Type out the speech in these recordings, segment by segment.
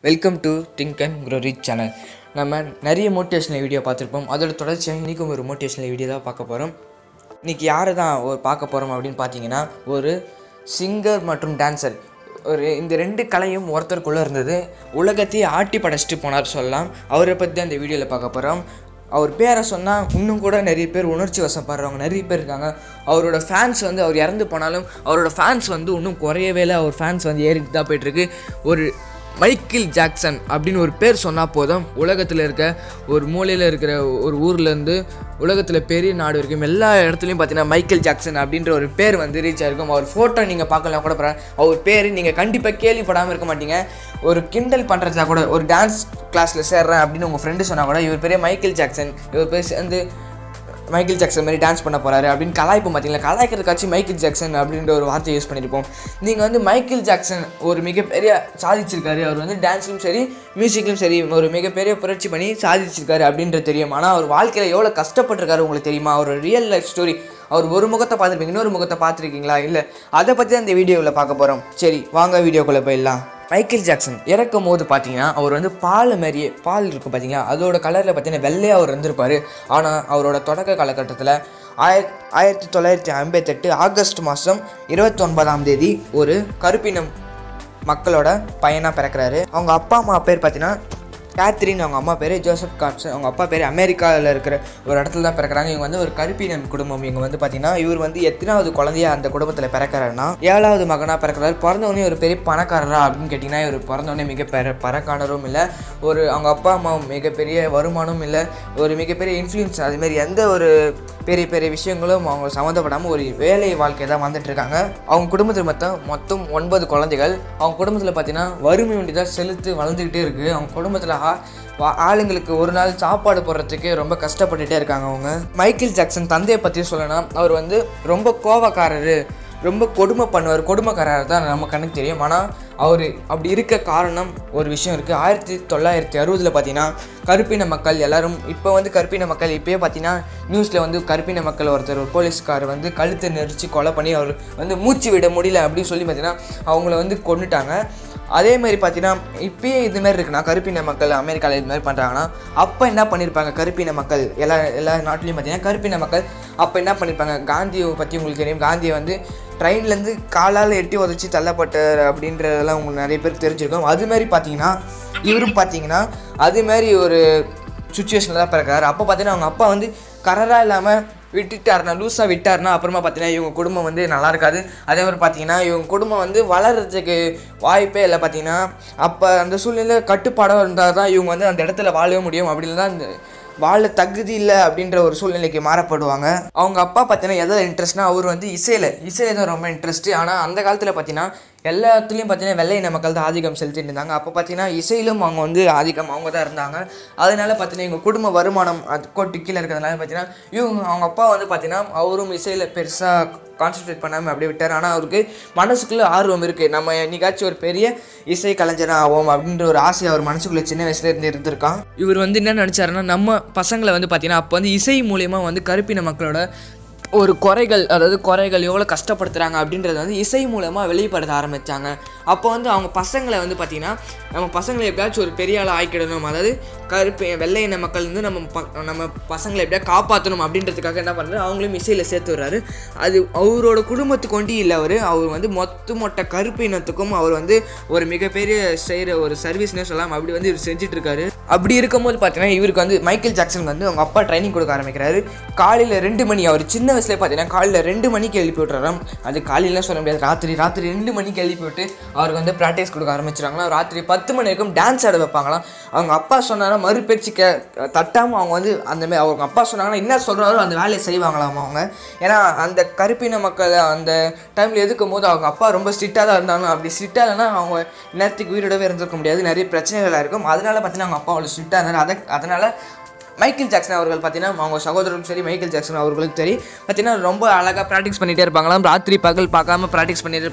Welcome to think and grow rich channel நம்ம நிறைய motivational video பார்த்துருப்போம் அதோட தொடர்ச்சியாக இன்றைக்கும் ஒரு மோட்டிவேஷனல் வீடியோ தான் பார்க்க போகிறோம் இன்றைக்கி யாரை தான் ஒரு பார்க்க போகிறோம் அப்படின்னு பார்த்தீங்கன்னா ஒரு சிங்கர் மற்றும் டான்சர் ஒரு இந்த ரெண்டு கலையும் ஒருத்தருக்குள்ளே இருந்தது உலகத்தையே ஆட்டி படைச்சிட்டு போனார் சொல்லலாம் அவரை பற்றி தான் இந்த வீடியோவில் பார்க்க போகிறோம் அவர் பேரை சொன்னால் இன்னும் கூட நிறைய பேர் உணர்ச்சி வசப்படுறவங்க நிறைய பேர் இருக்காங்க அவரோட ஃபேன்ஸ் வந்து அவர் இறந்து போனாலும் அவரோட ஃபேன்ஸ் வந்து இன்னும் குறையவே இல்லை அவர் ஃபேன்ஸ் வந்து ஏறிட்டு தான் போயிட்டுருக்கு ஒரு மைக்கேல் ஜாக்சன் அப்படின்னு ஒரு பேர் சொன்னால் போதும் உலகத்தில் இருக்க ஒரு மூலையில் இருக்கிற ஒரு ஊர்லேருந்து உலகத்தில் பெரிய நாடு வரைக்கும் எல்லா இடத்துலையும் பார்த்தீங்கன்னா மைக்கேல் ஜாக்சன் அப்படின்ற ஒரு பேர் வந்து ரீச் ஆயிருக்கும் அவர் ஃபோட்டோ நீங்கள் பார்க்கலாம் கூட பரவாயில்ல அவர் பேர் நீங்கள் கண்டிப்பாக கேள்விப்படாமல் இருக்க மாட்டீங்க ஒரு கிண்டல் பண்ணுறதா கூட ஒரு டான்ஸ் கிளாஸில் சேர்றேன் அப்படின்னு உங்கள் ஃப்ரெண்டு சொன்னால் கூட இவர் பெரிய மைக்கேல் ஜாக்சன் இவர் பேர் சேர்ந்து மைக்கேல் ஜாக்சன் மாதிரி டான்ஸ் பண்ண போகிறாரு அப்படின்னு கலாய்ப்போம் பார்த்தீங்களா கலாய்க்கிறதுக்காச்சும் மைக்கேல் ஜாக்சன் அப்படின்ற ஒரு வார்த்தையை யூஸ் பண்ணியிருப்போம் நீங்கள் வந்து மைக்கேல் ஜாக்சன் ஒரு மிகப்பெரிய சாதிச்சிருக்காரு அவர் வந்து டான்ஸ்லையும் சரி மியூசிக்லையும் சரி ஒரு மிகப்பெரிய புரட்சி பண்ணி சாதிச்சிருக்காரு அப்படின்றது தெரியும் ஆனால் அவர் வாழ்க்கையில் எவ்வளோ கஷ்டப்பட்டிருக்காரு உங்களுக்கு தெரியுமா அவர் ரியல் லைஃப் ஸ்டோரி அவர் ஒரு முகத்தை பார்த்துருப்பீங்க இன்னொரு முகத்தை பார்த்துருக்கீங்களா இல்லை அதை பற்றி தான் இந்த வீடியோவில் பார்க்க போகிறோம் சரி வாங்க வீடியோக்குள்ளே போயிடலாம் மைக்கேல் ஜாக்சன் இறக்கும் போது பார்த்தீங்கன்னா அவர் வந்து பால் மாதிரியே பால் இருக்கும் பார்த்தீங்களா அதோட கலரில் பார்த்தீங்கன்னா வெள்ளையாக அவர் இருந்திருப்பார் ஆனால் அவரோட தொடக்க காலகட்டத்தில் ஆயிர ஆயிரத்தி தொள்ளாயிரத்தி ஐம்பத்தெட்டு ஆகஸ்ட் மாதம் இருபத்தொன்பதாம் தேதி ஒரு கருப்பினம் மக்களோட பையனாக பிறக்கிறாரு அவங்க அப்பா அம்மா பேர் பார்த்தீங்கன்னா கேத்ரின் அவங்க அம்மா பேர் ஜோசப் காட்ஸ் அவங்க அப்பா பேர் அமெரிக்காவில் இருக்கிற ஒரு இடத்துல தான் பிறக்கிறாங்க இவங்க வந்து ஒரு கருப்பினம் குடும்பம் இவங்க வந்து பார்த்தீங்கன்னா இவர் வந்து எத்தனாவது குழந்தையா அந்த குடும்பத்தில் பிறக்கிறாருன்னா ஏழாவது மகனாக பிறக்கிறாரு பிறந்தவொடனே ஒரு பெரிய பணக்காரரா அப்படின்னு கேட்டிங்கன்னா இவர் பிறந்தவொடனே மிக பெற பணக்காரரும் இல்லை ஒரு அவங்க அப்பா அம்மா மிகப்பெரிய வருமானமும் இல்லை ஒரு மிகப்பெரிய இன்ஃப்ளூயன்ஸ் அதுமாரி எந்த ஒரு பெரிய பெரிய விஷயங்களும் அவங்க சம்மந்தப்படாமல் ஒரு வேலை வாழ்க்கை தான் வந்துட்டு இருக்காங்க அவங்க குடும்பத்தில் மொத்தம் மொத்தம் ஒன்பது குழந்தைகள் அவங்க குடும்பத்தில் பார்த்தீங்கன்னா வறுமை ஒண்டி தான் செலுத்து வளர்ந்துக்கிட்டே இருக்குது அவங்க குடும்பத்தில் ஆ- வா- ஆளுங்களுக்கு ஒரு நாள் சாப்பாடு போடுறதுக்கு ரொம்ப கஷ்டப்பட்டுட்டே இருக்காங்க அவங்க மைக்கேல் ஜாக்சன் தந்தையை பற்றி சொல்லணும்னா அவர் வந்து ரொம்ப கோவக்காரரு ரொம்ப கொடுமை பண்ணுவார் கொடுமைக்காரர் தான் நம்ம கண்ணுக்கு தெரியும் ஆனால் அவர் அப்படி இருக்க காரணம் ஒரு விஷயம் இருக்குது ஆயிரத்தி தொள்ளாயிரத்தி அறுபதில் பார்த்தீங்கன்னா கருப்பின மக்கள் எல்லாரும் இப்போ வந்து கருப்பின மக்கள் இப்போயே பார்த்தீங்கன்னா நியூஸில் வந்து கருப்பின மக்கள் ஒருத்தர் ஒரு போலீஸ்கார் வந்து கழுத்தை நெரிச்சு கொலை பண்ணி அவர் வந்து மூச்சு விட முடியல அப்படின்னு சொல்லி பார்த்தீங்கன்னா அவங்கள வந்து கொண்டுட்டாங்க அதே மாதிரி பார்த்தீங்கன்னா இப்பயே இது மாதிரி இருக்குன்னா கருப்பின மக்கள் அமெரிக்காவில் இது மாதிரி பண்ணுறாங்கன்னா அப்போ என்ன பண்ணியிருப்பாங்க கருப்பின மக்கள் எல்லா எல்லா நாட்டிலையும் பார்த்தீங்கன்னா கருப்பின மக்கள் அப்போ என்ன பண்ணியிருப்பாங்க காந்தியை பற்றி உங்களுக்கு தெரியும் காந்தியை வந்து ட்ரெயின்லேருந்து காலால் எட்டி உதச்சி தள்ளப்பட்டார் அப்படின்றதெல்லாம் உங்களுக்கு நிறைய பேருக்கு தெரிஞ்சிருக்கும் அது மாதிரி பார்த்தீங்கன்னா இவரும் பார்த்தீங்கன்னா அது மாதிரி ஒரு சுச்சுவேஷனில் தான் பிறக்காரு அப்போ பார்த்தீங்கன்னா அவங்க அப்பா வந்து கரராக இல்லாமல் விட்டுட்டாருனா லூஸாக விட்டாருனா அப்புறமா பார்த்தீங்கன்னா இவங்க குடும்பம் வந்து நல்லா இருக்காது அதே மாதிரி பார்த்தீங்கன்னா இவங்க குடும்பம் வந்து வளர்கிறதுக்கு வாய்ப்பே இல்லை பார்த்தீங்கன்னா அப்போ அந்த சூழ்நிலை கட்டுப்பாடாக இருந்தால் தான் இவங்க வந்து அந்த இடத்துல வாழவே முடியும் அப்படி இல்லைன்னா அந்த வாழ தகுதி இல்லை அப்படின்ற ஒரு சூழ்நிலைக்கு மாறப்படுவாங்க அவங்க அப்பா பார்த்தீங்கன்னா எதில் இன்ட்ரெஸ்ட்னா அவர் வந்து இசையில் இசையில் தான் ரொம்ப இன்ட்ரெஸ்ட்டு ஆனால் அந்த காலத்தில் பார்த்தீங்கன்னா எல்லாத்துலேயும் பார்த்தீங்கன்னா வெள்ளை இன மக்கள் தான் ஆதிக்கம் செலுத்திட்டு இருந்தாங்க அப்போ பார்த்தீங்கன்னா இசையிலும் அவங்க வந்து ஆதிக்கம் அவங்க தான் இருந்தாங்க அதனால பார்த்தீங்கன்னா இவங்க குடும்ப வருமானம் அது கொட்டு கீழே இருக்கிறதுனால பார்த்தீங்கன்னா இவங்க அவங்க அப்பா வந்து பார்த்தீங்கன்னா அவரும் இசையில் பெருசாக கான்சென்ட்ரேட் பண்ணாமல் அப்படியே விட்டார் ஆனால் அவருக்கு மனசுக்குள்ளே ஆர்வம் இருக்குது நம்ம என்னைக்காச்சும் ஒரு பெரிய இசை கலைஞராக ஆகும் அப்படின்ற ஒரு ஆசை அவர் மனசுக்குள்ளே சின்ன வயசுல இருந்து இருந்திருக்கான் இவர் வந்து என்ன நினச்சாருன்னா நம்ம பசங்களை வந்து பார்த்தீங்கன்னா அப்போ வந்து இசை மூலயமா வந்து கருப்பின மக்களோட ஒரு குறைகள் அதாவது குறைகள் எவ்வளோ கஷ்டப்படுத்துகிறாங்க அப்படின்றத வந்து இசை மூலமாக வெளிப்படுத்த ஆரம்பித்தாங்க அப்போ வந்து அவங்க பசங்களை வந்து பார்த்திங்கன்னா நம்ம பசங்களை எப்படியாச்சும் ஒரு பெரிய ஆளாக ஆக்கிடணும் அதாவது கருப்பு வெள்ளை இன மக்கள் வந்து நம்ம ப நம்ம பசங்களை எப்படியா காப்பாற்றணும் அப்படின்றதுக்காக என்ன பண்ணுறாரு அவங்களையும் இசையில் சேர்த்து வர்றாரு அது அவரோட குடும்பத்துக்கு ஒண்டி இல்லை அவர் அவர் வந்து மொத்த மொத்த கருப்பு இனத்துக்கும் அவர் வந்து ஒரு மிகப்பெரிய செய்கிற ஒரு சர்வீஸ்னே சொல்லலாம் அப்படி வந்து இவர் செஞ்சுட்டு இருக்காரு அப்படி இருக்கும்போது பார்த்தீங்கன்னா இவருக்கு வந்து மைக்கேல் ஜாக்சனுக்கு வந்து அவங்க அப்பா ட்ரைனிங் கொடுக்க ஆரம்பிக்கிறாரு காலையில் ரெண்டு மணி அவர் சின்ன வயசுல பார்த்தீங்கன்னா காலையில் ரெண்டு மணிக்கு எழுப்பி விட்டுறாராம் அது காலையிலாம் சொல்ல முடியாது ராத்திரி ராத்திரி ரெண்டு மணிக்கு எழுப்பி விட்டு அவருக்கு வந்து ப்ராக்டிஸ் கொடுக்க ஆரம்பிச்சிட்டாங்களா ராத்திரி பத்து மணி வரைக்கும் டான்ஸ் ஆட வைப்பாங்களாம் அவங்க அப்பா சொன்னாங்கன்னா மறுபேச்சு கே தட்டாமல் அவங்க வந்து அந்த மாதிரி அவங்க அப்பா சொன்னாங்கன்னா என்ன சொல்கிறாரோ அந்த வேலையை செய்வாங்களாம் அவங்க ஏன்னா அந்த கருப்பின மக்கள் அந்த டைமில் எதுக்கும் போது அவங்க அப்பா ரொம்ப ஸ்ட்ரிக்டாக தான் இருந்தாங்க அப்படி ஸ்ட்ரிக்டாக இல்லைன்னா அவங்க நேரத்துக்கு உயிரோடவே இருந்திருக்க முடியாது நிறைய பிரச்சனைகளாக இருக்கும் அதனால பார்த்தீங்கன்னா அவங்க அப்பா அவ்வளோ ஸ்ட்ரிக்டாக இருந்தாரு அதை அதனால் மைக்கேல் ஜாக்சன் அவர்கள் பார்த்தீங்கன்னா அவங்க சகோதரரும் சரி மைக்கேல் ஜாக்சன் அவர்களுக்கும் சரி பார்த்தீங்கன்னா ரொம்ப அழகாக ப்ராக்டிஸ் பண்ணிகிட்டே இருப்பாங்களாம் ராத்திரி பகல் பார்க்காம ப்ராக்டிஸ் பண்ணிட்டு இருப்பாங்க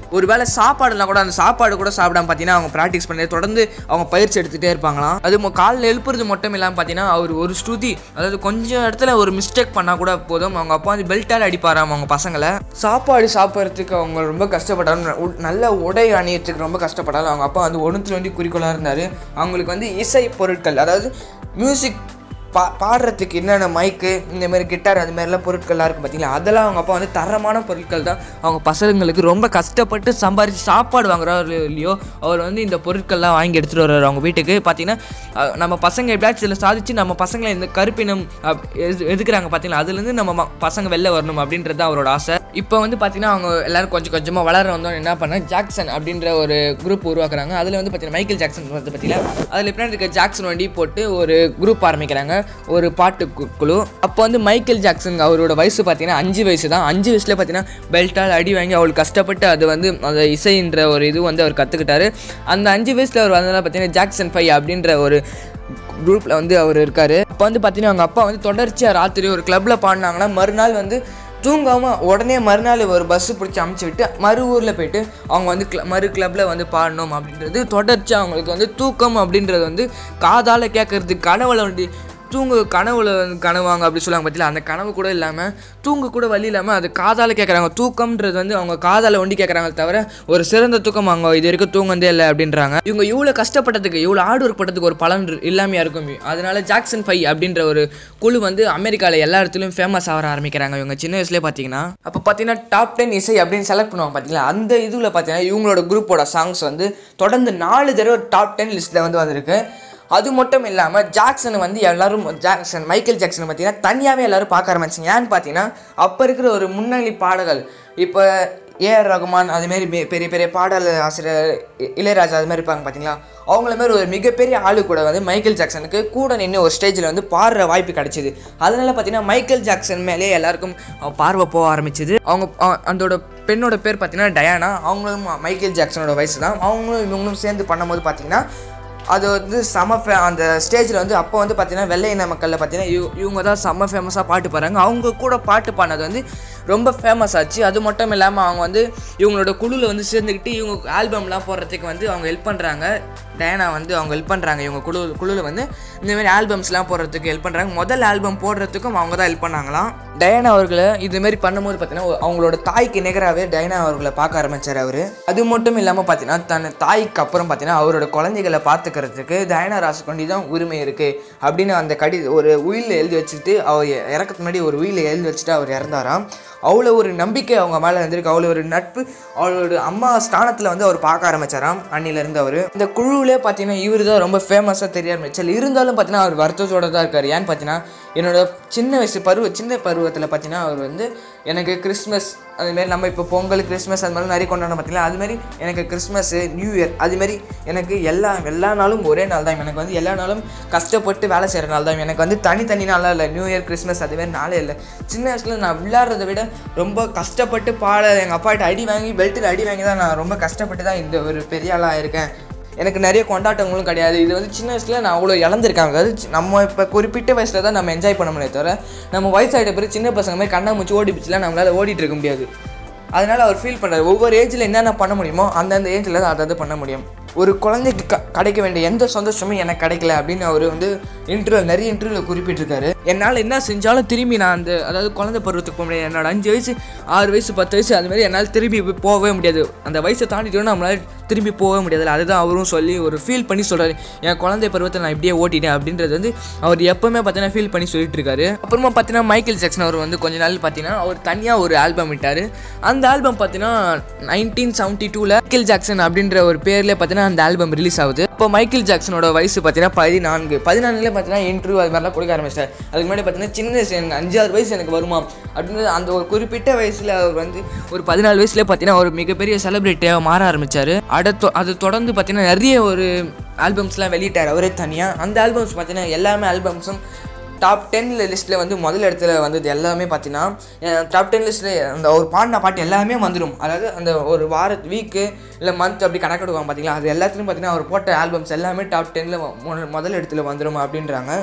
ஒருவேளை சாப்பாடுலாம் கூட அந்த சாப்பாடு கூட சாப்பிடாம பார்த்தீங்கன்னா அவங்க ப்ராக்டிஸ் பண்ணி தொடர்ந்து அவங்க பயிற்சி எடுத்துகிட்டே இருப்பாங்களாம் அது மொ- காலைல எழுப்புறது மட்டும் இல்லாமல் பார்த்தீங்கன்னா அவர் ஒரு ஸ்ருதி அதாவது கொஞ்சம் இடத்துல ஒரு மிஸ்டேக் பண்ணால் கூட போதும் அவங்க அப்பா வந்து பெல்ட்டால் அடிப்பாராம் அவங்க பசங்களை சாப்பாடு சாப்பிட்றதுக்கு அவங்க ரொம்ப கஷ்டப்பட்டாலும் உ- நல்ல உடை அணியத்துக்கு ரொம்ப கஷ்டப்பட்டாலும் அவங்க அப்பா வந்து ஒன்றுத்துல வந்து குறிக்கோளாக இருந்தார் அவங்களுக்கு வந்து இசை பொருட்கள் அதாவது மியூசிக் பா பாடுறதுக்கு என்னென்ன மைக்கு இந்த மாதிரி கிட்டார் அது மாதிரிலாம் பொருட்கள்லாம் இருக்குது பார்த்தீங்களா அதெல்லாம் அவங்க அப்பா வந்து தரமான பொருட்கள் தான் அவங்க பசங்களுக்கு ரொம்ப கஷ்டப்பட்டு சம்பாரித்து சாப்பாடு வாங்குறாரு இல்லையோ அவர் வந்து இந்த பொருட்கள்லாம் வாங்கி எடுத்துகிட்டு வர்றாரு அவங்க வீட்டுக்கு பார்த்தீங்கன்னா அஹ், நம்ம பசங்க எப்படியாச்சும் இதில் சாதிச்சு நம்ம பசங்களை இந்த கருப்பினம் அப்- எது எதுக்குறாங்க பார்த்தீங்களா அதுலேருந்து நம்ம ம- பசங்க வெளில வரணும் அப்படின்றது தான் அவரோட ஆசை இப்போ வந்து பார்த்தீங்கன்னா அவங்க எல்லாரும் கொஞ்சம் கொஞ்சமாக வளர வந்தோம் என்ன பண்ண ஜாக்சன் அப்படின்ற ஒரு குரூப் உருவாக்குறாங்க அதில் வந்து பார்த்தீங்கன்னா மைக்கேல் ஜாக்சன் வந்து பார்த்தீங்கன்னா அதில் பின்னாடி இருக்க ஜாக்சன் வண்டி போட்டு ஒரு குரூப் ஆரம்பிக்கிறாங்க ஒரு பாட்டு கு- குழு அப்போ வந்து மைக்கேல் ஜாக்சன் அவரோட வயசு பார்த்தீங்கன்னா அஞ்சு வயசு தான் அஞ்சு வயசுல பார்த்தீங்கன்னா பெல்ட்டால் அடி வாங்கி அவளுக்கு கஷ்டப்பட்டு அது வந்து அந்த இசைன்ற ஒரு இது வந்து அவர் கற்றுக்கிட்டாரு அந்த அஞ்சு வயசில் அவர் வந்ததால் பார்த்தீங்கன்னா ஜாக்சன் ஃபை அப்படின்ற ஒரு குரூப்பில் வந்து அவர் இருக்கார் அப்போ வந்து பார்த்தீங்கன்னா அவங்க அப்பா வந்து தொடர்ச்சியாக ராத்திரி ஒரு கிளப்பில் பாடினாங்கன்னா மறுநாள் வந்து தூங்காமல் உடனே மறுநாள் ஒரு பஸ்ஸு பிடிச்சி அமுச்சு விட்டு மறு ஊரில் போயிட்டு அவங்க வந்து கிள மறு கிளப்பில் வந்து பாடணும் அப்படின்றது தொடர்ச்சியாக அவங்களுக்கு வந்து தூக்கம் அப்படின்றது வந்து காதால் கேட்கறது கனவுல வந்து தூங்கு கனவுல வந்து கனவாங்க அப்படி சொல்லுவாங்க பார்த்தீங்களா அந்த கனவு கூட இல்லாமல் தூங்க கூட வழி இல்லாமல் அது காதால் கேட்குறாங்க தூக்கம்ன்றது வந்து அவங்க காதால் ஒண்டி கேட்குறாங்க தவிர ஒரு சிறந்த தூக்கம் அவங்க இது வரைக்கும் தூங்கந்தே இல்லை அப்படின்றாங்க இவங்க இவ்வளோ கஷ்டப்பட்டதுக்கு இவ்வளோ ஆடு ஒர்க் பட்டதுக்கு ஒரு பலன் இரு- இல்லாமையா இருக்கும் அதனால ஜாக்சன் ஃபை அப்படின்ற ஒரு குழு வந்து அமெரிக்காவில் எல்லா இடத்துலையும் ஃபேமஸ் ஆக ஆரம்பிக்கிறாங்க இவங்க சின்ன வயசுலேயே பார்த்தீங்கன்னா அப்போ பார்த்தீங்கன்னா டாப் டென் இசை அப்படின்னு செலக்ட் பண்ணுவாங்க பார்த்தீங்களா அந்த இதில் பார்த்தீங்கன்னா இவங்களோட குரூப்போட சாங்ஸ் வந்து தொடர்ந்து நாலு தடவை டாப் டென் லிஸ்ட்டில் வந்து வந்திருக்கு அது மட்டும் இல்லாமல் ஜாக்சனை வந்து எல்லாரும் ஜாக்சன் மைக்கேல் ஜாக்சனை பார்த்தீங்கன்னா தனியாகவே எல்லாரும் பார்க்க ஆரம்பிச்சிங்க ஏன்னு பார்த்தீங்கன்னா அப்போ இருக்கிற ஒரு முன்னணி பாடல்கள் இப்போ ஏஆர் ரகுமான் அதுமாரி பெ- பெரிய பெரிய பாடல் ஆசிரியர் இ- இளையராஜா அது மாதிரி இருப்பாங்க பார்த்தீங்களா அவங்கள மாதிரி ஒரு மிகப்பெரிய ஆளு கூட வந்து மைக்கேல் ஜாக்சனுக்கு கூட நின்று ஒரு ஸ்டேஜில் வந்து பாடுற வாய்ப்பு கிடைச்சிது அதனால பார்த்தீங்கன்னா மைக்கேல் ஜாக்சன் மேலே எல்லாருக்கும் அஹ், பார்வை போக ஆரம்பிச்சது அவங்க அஹ், அதோட பெண்ணோட பேர் பார்த்தீங்கன்னா டயானா அவங்களும் மைக்கேல் ஜாக்சனோட வயசு தான் அவங்களும் இவங்களும் சேர்ந்து பண்ணும்போது பார்த்தீங்கன்னா அது வந்து செம ஃபே அந்த ஸ்டேஜில் வந்து அப்போ வந்து பார்த்தீங்கன்னா வெள்ளை இன மக்களில் பார்த்தீங்கன்னா இவ இவங்க தான் செம்ம ஃபேமஸாக பாட்டு பாடுறாங்க அவங்க கூட பாட்டு பாடினது வந்து ரொம்ப ஃபேமஸ் ஆச்சு அது மட்டும் இல்லாமல் அவங்க வந்து இவங்களோட குழுவில் வந்து சேர்ந்துக்கிட்டு இவங்க ஆல்பம்லாம் போடுறதுக்கு வந்து அவங்க ஹெல்ப் பண்ணுறாங்க டயனா வந்து அவங்க ஹெல்ப் பண்ணுறாங்க இவங்க குழு குழுவில் வந்து இந்த மாதிரி ஆல்பம்ஸ்லாம் போடுறதுக்கு ஹெல்ப் பண்ணுறாங்க முதல் ஆல்பம் போடுறதுக்கும் அவங்க தான் ஹெல்ப் பண்ணாங்களாம் டயனா அவர்களை இதுமாரி பண்ணும்போது பார்த்தீங்கன்னா அவங்களோட தாய்க்கு நிகராகவே டயனா அவர்களை பார்க்க ஆரம்பிச்சார் அவர் அது மட்டும் இல்லாமல் பார்த்தீங்கன்னா தன் தாய்க்கு அப்புறம் பார்த்தீங்கன்னா அவரோட குழந்தைகளை பார்த்துக்கிறதுக்கு டயனா ராசுகொண்டி தான் உரிமை இருக்குது அப்படின்னு அந்த கடி ஒரு உயிலில் எழுதி வச்சுட்டு அவர் இறக்கத்துக்கு முன்னாடி ஒரு உயிலில் எழுதி வச்சுட்டு அவர் இறந்தாராம் அவ்வளோ ஒரு நம்பிக்கை அவங்க மேலே இருந்திருக்கு அவ்வளோ ஒரு நட்பு அவளோட அம்மா ஸ்தானத்தில் வந்து அவர் பார்க்க ஆரம்பிச்சாராம் அன்னிலேருந்து அவர் இந்த குழுவிலே பார்த்தீங்கன்னா இவர் தான் ரொம்ப ஃபேமஸாக தெரிய ஆரம்பிச்சார் இருந்தாலும் பார்த்தீங்கன்னா அவர் வருத்தத்தோட தான் இருக்கார் ஏன்னு பார்த்தீங்கன்னா என்னோட சின்ன வயசு பருவ சின்ன பருவத்தில் பார்த்தீங்கன்னா அவர் வந்து எனக்கு கிறிஸ்மஸ் அதுமாரி நம்ம இப்போ பொங்கல் கிறிஸ்மஸ் அது மாதிரி நிறைய கொண்டாடணும் பார்த்தீங்களா அதுமாரி எனக்கு கிறிஸ்மஸ்ஸு நியூ இயர் அதுமாரி எனக்கு எல்லா எல்லா நாளும் ஒரே நாள் தான் எனக்கு வந்து எல்லா நாளும் கஷ்டப்பட்டு வேலை செய்கிற நாள் தான் எனக்கு வந்து தனித்தனி நாளாக இல்லை நியூ இயர் கிறிஸ்மஸ் அதுமாரி நாளே இல்லை சின்ன வயசில் நான் விளையாடுறத விட ரொம்ப கஷ்டப்பட்டு பாட எங்கள் அப்பாட்ட அடி வாங்கி பெல்ட்டில் அடி வாங்கி தான் நான் ரொம்ப கஷ்டப்பட்டு தான் இந்த ஒரு பெரிய ஆளாக இருக்கேன் எனக்கு நிறைய கொண்டாட்டங்களும் கிடையாது இது வந்து சின்ன வயசில் நான் அவ்வளோ இழந்திருக்காங்க அதாவது சி- நம்ம இப்போ குறிப்பிட்ட வயசில் தான் நம்ம என்ஜாய் பண்ண முடியாது தவிர நம்ம வயசாகிட்ட பிறகு சின்ன பசங்க மாதிரி கண்ணை மூச்சு ஓடி பிடிச்சலாம் நம்மளால் ஓடிட்டு இருக்க முடியாது அதனால் அவர் ஃபீல் பண்ணுறாரு ஒவ்வொரு ஏஜில் என்னென்ன பண்ண முடியுமோ அந்தந்த ஏஜில் தான் அதை பண்ண முடியும் ஒரு குழந்தைக்கு க கிடைக்க வேண்டிய எந்த சந்தோஷமும் எனக்கு கிடைக்கல அப்படின்னு அவர் வந்து இன்டர்வியூ நிறைய இன்டர்வியூவில் குறிப்பிட்டிருக்காரு என்னால் என்ன செஞ்சாலும் திரும்பி நான் அந்த அதாவது குழந்தை பருவத்துக்கு போக முடியாது என்னோட அஞ்சு வயசு ஆறு வயசு பத்து வயசு அது மாதிரி என்னால் திரும்பி போய் போகவே முடியாது அந்த வயசை தாண்டிட்டோம்னா நம்மளால் திரும்பி போகவே முடியாதுல்ல அதுதான் அவரும் சொல்லி ஒரு ஃபீல் பண்ணி சொல்கிறாரு என் குழந்தை பருவத்தை நான் இப்படியே ஓட்டிட்டேன் அப்படின்றது வந்து அவர் எப்போவுமே பார்த்தீங்கன்னா ஃபீல் பண்ணி சொல்லிட்டு இருக்காரு அப்புறமா பார்த்தீங்கன்னா மைக்கேல் ஜாக்சன் அவர் வந்து கொஞ்ச நாள் பார்த்தீங்கன்னா அவர் தனியாக ஒரு ஆல்பம் விட்டார் அந்த ஆல்பம் பார்த்தீங்கன்னா நைன்டீன் செவன்ட்டி டூவில் மைக்கேல் ஜாக்சன் அப்படின்ற ஒரு பேர்லேயே பார்த்தீங்கன்னா அந்த ஆல்பம் ரிலீஸ் ஆகுது அப்போ மைக்கேல் ஜாக்சனோட வயசு பார்த்தீங்கன்னா பதினான்கு பதினான்குலேயே பார்த்தீங்கன்னா இன்டர்வியூ அது மாதிரிலாம் கொடுக்க ஆரம்பிச்சிட்டார் அதுக்கு முன்னாடி பார்த்தீங்கன்னா சின்ன வயசு எனக்கு அஞ்சாறு வயசு எனக்கு வருமா அப்படின்னு அந்த ஒரு குறிப்பிட்ட வயசில் அவர் வந்து ஒரு பதினாலு வயசுலேயே பார்த்தீங்கன்னா ஒரு மிகப்பெரிய செலிபிரிட்டியாக மாற ஆரம்பிச்சார் அடுத்து அது தொடர்ந்து பார்த்தீங்கன்னா நிறைய ஒரு ஆல்பம்ஸ்லாம் வெளியிட்டார் அவரே தனியாக அந்த ஆல்பம்ஸ் பார்த்தீங்கன்னா எல்லாமே ஆல்பம்ஸும் டாப் டென் லிஸ்ட்டில் வந்து முதல் இடத்துல வந்தது எல்லாமே பார்த்தீங்கன்னா டாப் டென் லிஸ்ட்டில் அந்த ஒரு பாடின பாட்டு எல்லாமே வந்துடும் அதாவது அந்த ஒரு வார வீக்கு இல்லை மந்த் அப்படி கணக்கெடுவாங்க பார்த்தீங்களா அது எல்லாத்துலையும் பார்த்தீங்கன்னா அவர் போட்ட ஆல்பம்ஸ் எல்லாமே டாப் டென்னில் முதல் இடத்துல வந்துடும் அப்படின்றாங்க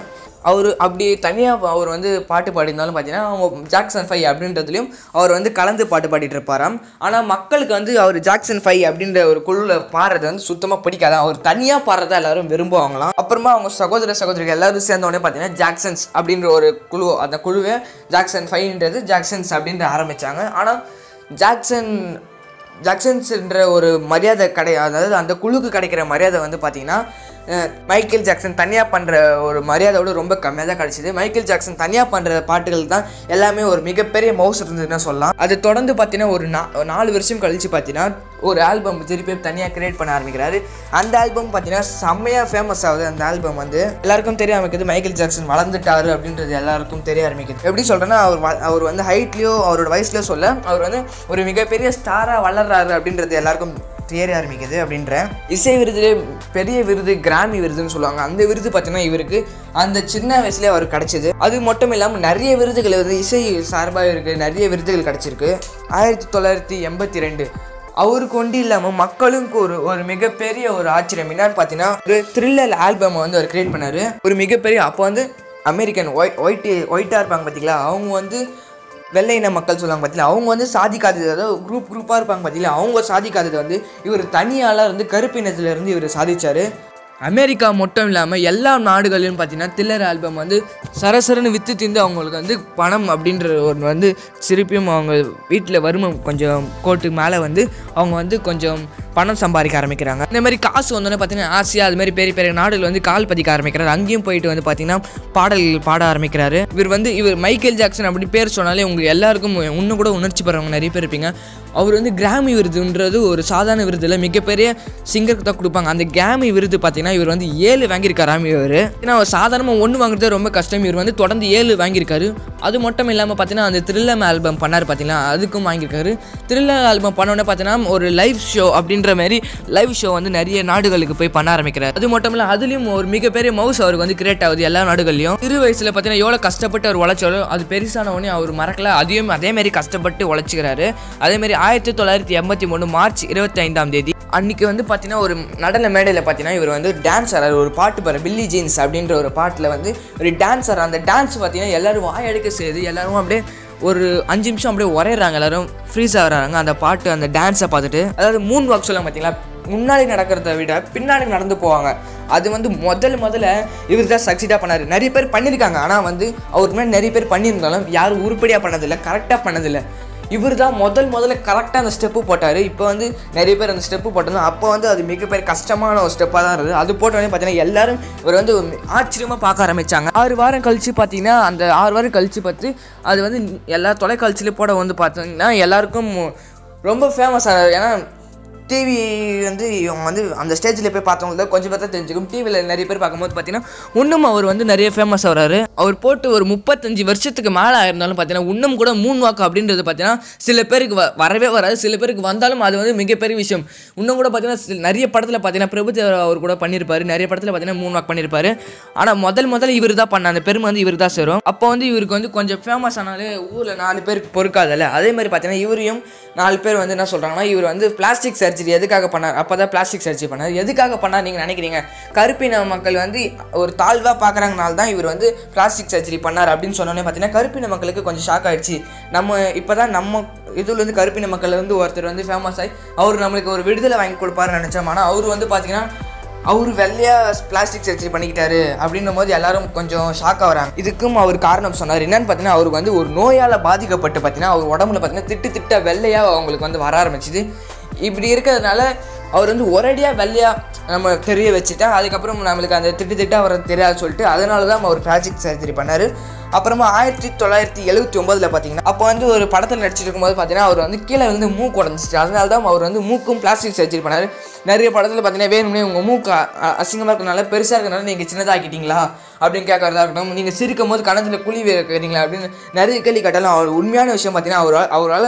அவர் அப்படி தனியாக அவர் வந்து பாட்டு பாடியிருந்தாலும் பார்த்தீங்கன்னா அவங்க ஜாக்சன் ஃபை அப்படின்றதுலையும் அவர் வந்து கலந்து பாட்டு பாடிட்டு இருப்பாராம் ஆனால் மக்களுக்கு வந்து அவர் ஜாக்சன் ஃபை அப்படின்ற ஒரு குழுவில் பாடுறது வந்து சுத்தமாக பிடிக்காதான் அவர் தனியாக பாடுறதா எல்லாரும் விரும்புவாங்களாம் அப்புறமா அவங்க சகோதர சகோதரிகள் எல்லாரும் சேர்ந்த உடனே பார்த்தீங்கன்னா ஜாக்சன்ஸ் அப்படின்ற ஒரு குழு அந்த குழுவை ஜாக்சன் ஃபைன்றது ஜாக்சன்ஸ் அப்படின்ற ஆரம்பித்தாங்க ஆனால் ஜாக்சன் ஜாக்சன்ஸ்ன்ற ஒரு மரியாதை கிடை அதாவது அந்த குழுக்கு கிடைக்கிற மரியாதை வந்து பார்த்தீங்கன்னா அஹ், மைக்கேல் ஜாக்சன் தனியாக பண்ணுற ஒரு மரியாதையோட ரொம்ப கம்மியாக தான் கிடச்சிது மைக்கேல் ஜாக்சன் தனியாக பண்ணுற பாட்டுகள் தான் எல்லாமே ஒரு மிகப்பெரிய மவுஸ் இருந்ததுன்னு சொல்லலாம் அது தொடர்ந்து பார்த்தீங்கன்னா ஒரு நா நாலு வருஷம் கழித்து பார்த்தீங்கன்னா ஒரு ஆல்பம் திருப்பி தனியாக கிரியேட் பண்ண ஆரம்பிக்கிறாரு அந்த ஆல்பம் பார்த்தீங்கன்னா செம்மையாக ஃபேமஸ் ஆகுது அந்த ஆல்பம் வந்து எல்லாருக்கும் தெரிய ஆரம்பிக்குது மைக்கேல் ஜாக்சன் வளர்ந்துட்டாரு அப்படின்றது எல்லாருக்கும் தெரிய ஆரம்பிக்குது எப்படி சொல்கிறேன்னா அவர் வ- அவர் வந்து ஹைட்லேயோ அவரோட வயசுலையோ சொல்ல அவர் வந்து ஒரு மிகப்பெரிய ஸ்டாராக வளர்றாரு அப்படின்றது எல்லாருக்கும் தெரிய ஆரம்பிக்குது அப்படின்ற இசை விருதுலே பெரிய விருது கிராமி விருதுன்னு சொல்லுவாங்க அந்த விருது பார்த்தீங்கன்னா இவருக்கு அந்த சின்ன வயசுலேயே அவர் கிடச்சிது அது மட்டும் இல்லாமல் நிறைய விருதுகள் வந்து இசை சார்பாக இருக்குது நிறைய விருதுகள் கிடச்சிருக்கு ஆயிரத்தி தொள்ளாயிரத்தி எண்பத்தி ரெண்டு அவருக்கு ஒண்டி இல்லாமல் மக்களுக்கு ஒரு ஒரு மிகப்பெரிய ஒரு ஆச்சரியம் என்னன்னு பார்த்தீங்கன்னா ஒரு த்ரில்லர் ஆல்பம் வந்து அவர் கிரியேட் பண்ணாரு ஒரு மிகப்பெரிய அப்போ வந்து அமெரிக்கன் ஒயிட் ஒயிட் ஒயிட்டாக இருப்பாங்க பார்த்தீங்களா அவங்க வந்து வெள்ளை இன மக்கள் சொல்லுவாங்க பார்த்தீங்களா அவங்க வந்து சாதிக்காதது அதாவது குரூப் குரூப்பாக இருப்பாங்க பார்த்தீங்களா அவங்க சாதிக்காதது வந்து இவர் தனியாளாக இருந்து கருப்பினத்துல இருந்து இவர் சாதிச்சாரு அமெரிக்கா மட்டும் இல்லாமல் எல்லா நாடுகளிலும் பார்த்தீங்கன்னா தில்லர் ஆல்பம் வந்து சரசரன்னு விற்று திந்து அவங்களுக்கு வந்து பணம் அப்படின்ற ஒன்று வந்து திருப்பியும் அவங்க வீட்டில் வறுமை கொஞ்சம் கோட்டு மேலே வந்து அவங்க வந்து கொஞ்சம் பணம் சம்பாதிக்க ஆரம்பிக்கிறாங்க இந்த மாதிரி காசு வந்தோடனே பார்த்தீங்கன்னா ஆசியா அது மாதிரி பெரிய பெரிய நாடுகள் வந்து கால் பதிக்க ஆரம்பிக்கிறாரு அங்கேயும் போயிட்டு வந்து பார்த்தீங்கன்னா பாடல்கள் பாட ஆரம்பிக்கிறாரு இவர் வந்து இவர் மைக்கேல் ஜாக்சன் அப்படி பேர் சொன்னாலே உங்களுக்கு எல்லாருக்கும் இன்னும் கூட உணர்ச்சி பெறவங்க நிறைய பேர் இருப்பீங்க அவர் வந்து கிராமி விருதுன்றது ஒரு சாதாரண விருதில் மிகப்பெரிய சிங்கருக்கு தான் கொடுப்பாங்க அந்த கிராமி விருது பார்த்தீங்கன்னா இவர் வந்து ஏழு வாங்கியிருக்காராம் இவர் ஏன்னா அவர் சாதாரணமாக ஒன்று வாங்குறது ரொம்ப கஷ்டம் இவர் வந்து தொடர்ந்து ஏழு வாங்கியிருக்காரு அது மட்டும் இல்லாமல் பார்த்தீங்கன்னா அந்த த்ரில்லம் ஆல்பம் பண்ணார் பார்த்தீங்களா அதுக்கும் வாங்கியிருக்காரு த்ரில்லர் ஆல்பம் பண்ணோடனே பார்த்தீங்கன்னா ஒரு லைவ் ஷோ அப்படின்ற மாதிரி லைவ் ஷோ வந்து நிறைய நாடுகளுக்கு போய் பண்ண ஆரம்பிக்கிறார் அது மட்டும் இல்லை அதுலேயும் ஒரு மிகப்பெரிய மவுஸ் அவருக்கு வந்து கிரியேட் ஆகுது எல்லா நாடுகள்லையும் சிறு வயசில் பார்த்தீங்கன்னா எவ்வளோ கஷ்டப்பட்டு அவர் உழைச்சாலும் அது பெருசான உடனே அவர் மறக்கல அதையும் அதே மாதிரி கஷ்டப்பட்டு உழைச்சிக்கிறாரு அதே மாதிரி ஆயிரத்தி தொள்ளாயிரத்தி எண்பத்தி மூணு மார்ச் இருபத்தி ஐந்தாம் தேதி அன்னைக்கு வந்து பார்த்தீங்கன்னா ஒரு நடன மேடையில் பார்த்தீங்கன்னா இவர் வந்து டான்ஸ் ஆடுறாரு ஒரு பாட்டு பாரு பில்லி ஜீன்ஸ் அப்படின்ற ஒரு பாட்டில் வந்து ஒரு டான்ஸ் ஆடுற அந்த டான்ஸ் பார்த்தீங்கன்னா எல்லாரும் வாயடிக்க செய்யுது எல்லாரும் அப்படியே ஒரு அஞ்சு நிமிஷம் அப்படியே உரையிறாங்க எல்லாரும் ஃப்ரீஸ் ஆகுறாங்க அந்த பாட்டு அந்த டான்ஸை பார்த்துட்டு அதாவது மூன் வாக் சொல்லுவாங்க பார்த்தீங்களா முன்னாடி நடக்கிறத விட பின்னாடி நடந்து போவாங்க அது வந்து முதல் முதல்ல இவர் தான் சக்சீடாக பண்ணார் நிறைய பேர் பண்ணியிருக்காங்க ஆனால் வந்து அவருக்கு முன்னாடி நிறைய பேர் பண்ணியிருந்தாலும் யாரும் உருப்படியாக பண்ணதில்லை கரெக்டாக பண்ணதில்லை இவர் தான் முதல் முதல்ல கரெக்டாக அந்த ஸ்டெப்பு போட்டார் இப்போ வந்து நிறைய பேர் அந்த ஸ்டெப்பு போட்டது அப்போ வந்து அது மிகப்பெரிய கஷ்டமான ஒரு ஸ்டெப்பாக தான் இருந்தது அது போட்டோடனே பார்த்தீங்கன்னா எல்லாரும் இவர் வந்து ஆச்சரியமாக பார்க்க ஆரம்பித்தாங்க ஆறு வாரம் கழித்து பார்த்தீங்கன்னா அந்த ஆறு வாரம் கழித்து பார்த்து அது வந்து எல்லா தொலைக்காட்சியிலையும் போட வந்து பார்த்தீங்கன்னா எல்லாருக்கும் ரொம்ப ஃபேமஸ் ஆனார் ஏன்னா டிவி வந்து இவங்க வந்து அந்த ஸ்டேஜில் போய் பார்த்தவங்களுக்கு கொஞ்சம் பேர் தான் தெரிஞ்சுக்கும் டிவியில் நிறைய பேர் பார்க்கும்போது பார்த்தீங்கன்னா இன்னும் அவர் வந்து நிறைய ஃபேமஸ் ஆகிறாரு அவர் போட்டு ஒரு முப்பத்தஞ்சு வருஷத்துக்கு மேலே ஆயிருந்தாலும் பார்த்தீங்கன்னா இன்னும் கூட மூணு வாக்கு அப்படின்றது பார்த்தீங்கன்னா சில பேருக்கு வ- வரவே வராது சில பேருக்கு வந்தாலும் அது வந்து மிகப்பெரிய விஷயம் இன்னும் கூட பார்த்தீங்கன்னா சில- நிறைய படத்தில் பார்த்தீங்கன்னா பிரபுதேவா அவர் கூட பண்ணியிருப்பாரு நிறைய படத்தில் பார்த்தீங்கன்னா மூணு வாக்கு பண்ணியிருப்பாரு ஆனால் முதல் முதல்ல இவர் தான் பண்ண அந்த பெருமை வந்து இவர் தான் சேரும் அப்போ வந்து இவருக்கு வந்து கொஞ்சம் ஃபேமஸ் ஆனாலே ஊரில் நாலு பேருக்கு பொறுக்காதல்ல அதே மாதிரி பார்த்தீங்கன்னா இவரையும் நாலு பேர் வந்து என்ன சொல்கிறாங்கன்னா இவர் வந்து பிளாஸ்டிக் சர்ஜரி எதுக்காக பண்ணார் அப்போ தான் பிளாஸ்டிக் சர்ஜரி பண்ணார் எதுக்காக பண்ணார் நீங்கள் நினைக்கிறீங்க கருப்பின மக்கள் வந்து ஒரு தாழ்வாக பார்க்குறாங்கனால தான் இவர் வந்து பிளாஸ்டிக் சர்ஜரி பண்ணார் அப்படின்னு சொன்னோன்னே பார்த்தீங்கன்னா கருப்பின மக்களுக்கு கொஞ்சம் ஷாக் ஆயிடுச்சு நம்ம இப்போ தான் நம்ம இதுல இருந்து கருப்பின மக்கள் வந்து ஒருத்தர் வந்து ஃபேமஸ் ஆகி அவர் நம்மளுக்கு ஒரு விடுதலை வாங்கி கொடுப்பாருன்னு நினச்சோம் ஆனால் அவர் வந்து பார்த்தீங்கன்னா அவர் வெள்ளையா பிளாஸ்டிக் சர்ஜரி பண்ணிக்கிட்டாரு அப்படின்னும் போது எல்லாரும் கொஞ்சம் ஷாக் ஆகுறாங்க இதுக்கும் அவர் காரணம் சொன்னார் என்னன்னு பார்த்தீங்கன்னா அவருக்கு வந்து ஒரு நோயால் பாதிக்கப்பட்டு பார்த்தீங்கன்னா அவர் உடம்புல பார்த்தீங்கன்னா திட்டு திட்ட வெள்ளையாக அவங்களுக்கு வந்து வர ஆரம்பிச்சுது இப்படி இருக்கிறதுனால அவர் வந்து ஒரேடியாக வெள்ளையாக நம்ம தெரிய வச்சுட்டா அதுக்கப்புறம் நம்மளுக்கு அந்த திட்டு திட்டா வர தெரியாது சொல்லிட்டு அதனால தான் அவர் பிளாஸ்டிக் சர்ஜரி பண்ணார் அப்புறமா ஆயிரத்தி தொள்ளாயிரத்தி எழுபத்தி ஒன்பதில் பார்த்தீங்கன்னா அப்போ வந்து ஒரு படத்தில் நடிச்சிட்டு இருக்கும்போது பார்த்தீங்கன்னா அவர் வந்து கீழே வந்து மூக்கு உடஞ்சிச்சு அதனால தான் அவர் வந்து மூக்கும் பிளாஸ்டிக் சர்ஜரி பண்ணார் நிறைய படத்தில் பார்த்தீங்கன்னா வேணும்னே உங்கள் மூக்கு அ- அ- அசிங்கமாக இருக்கனால பெருசாக இருக்கனால நீங்கள் சின்னதாக்கிட்டீங்களா அப்படின்னு கேட்கறதா இருக்கட்டும் நீங்கள் சிரிக்கும் போது கணத்தில் குழி வைக்கிறீங்களா அப்படின்னு நிறைய கேள்வி கேட்டாலும் அவர் உண்மையான விஷயம் பார்த்தீங்கன்னா அவரால் அவரால்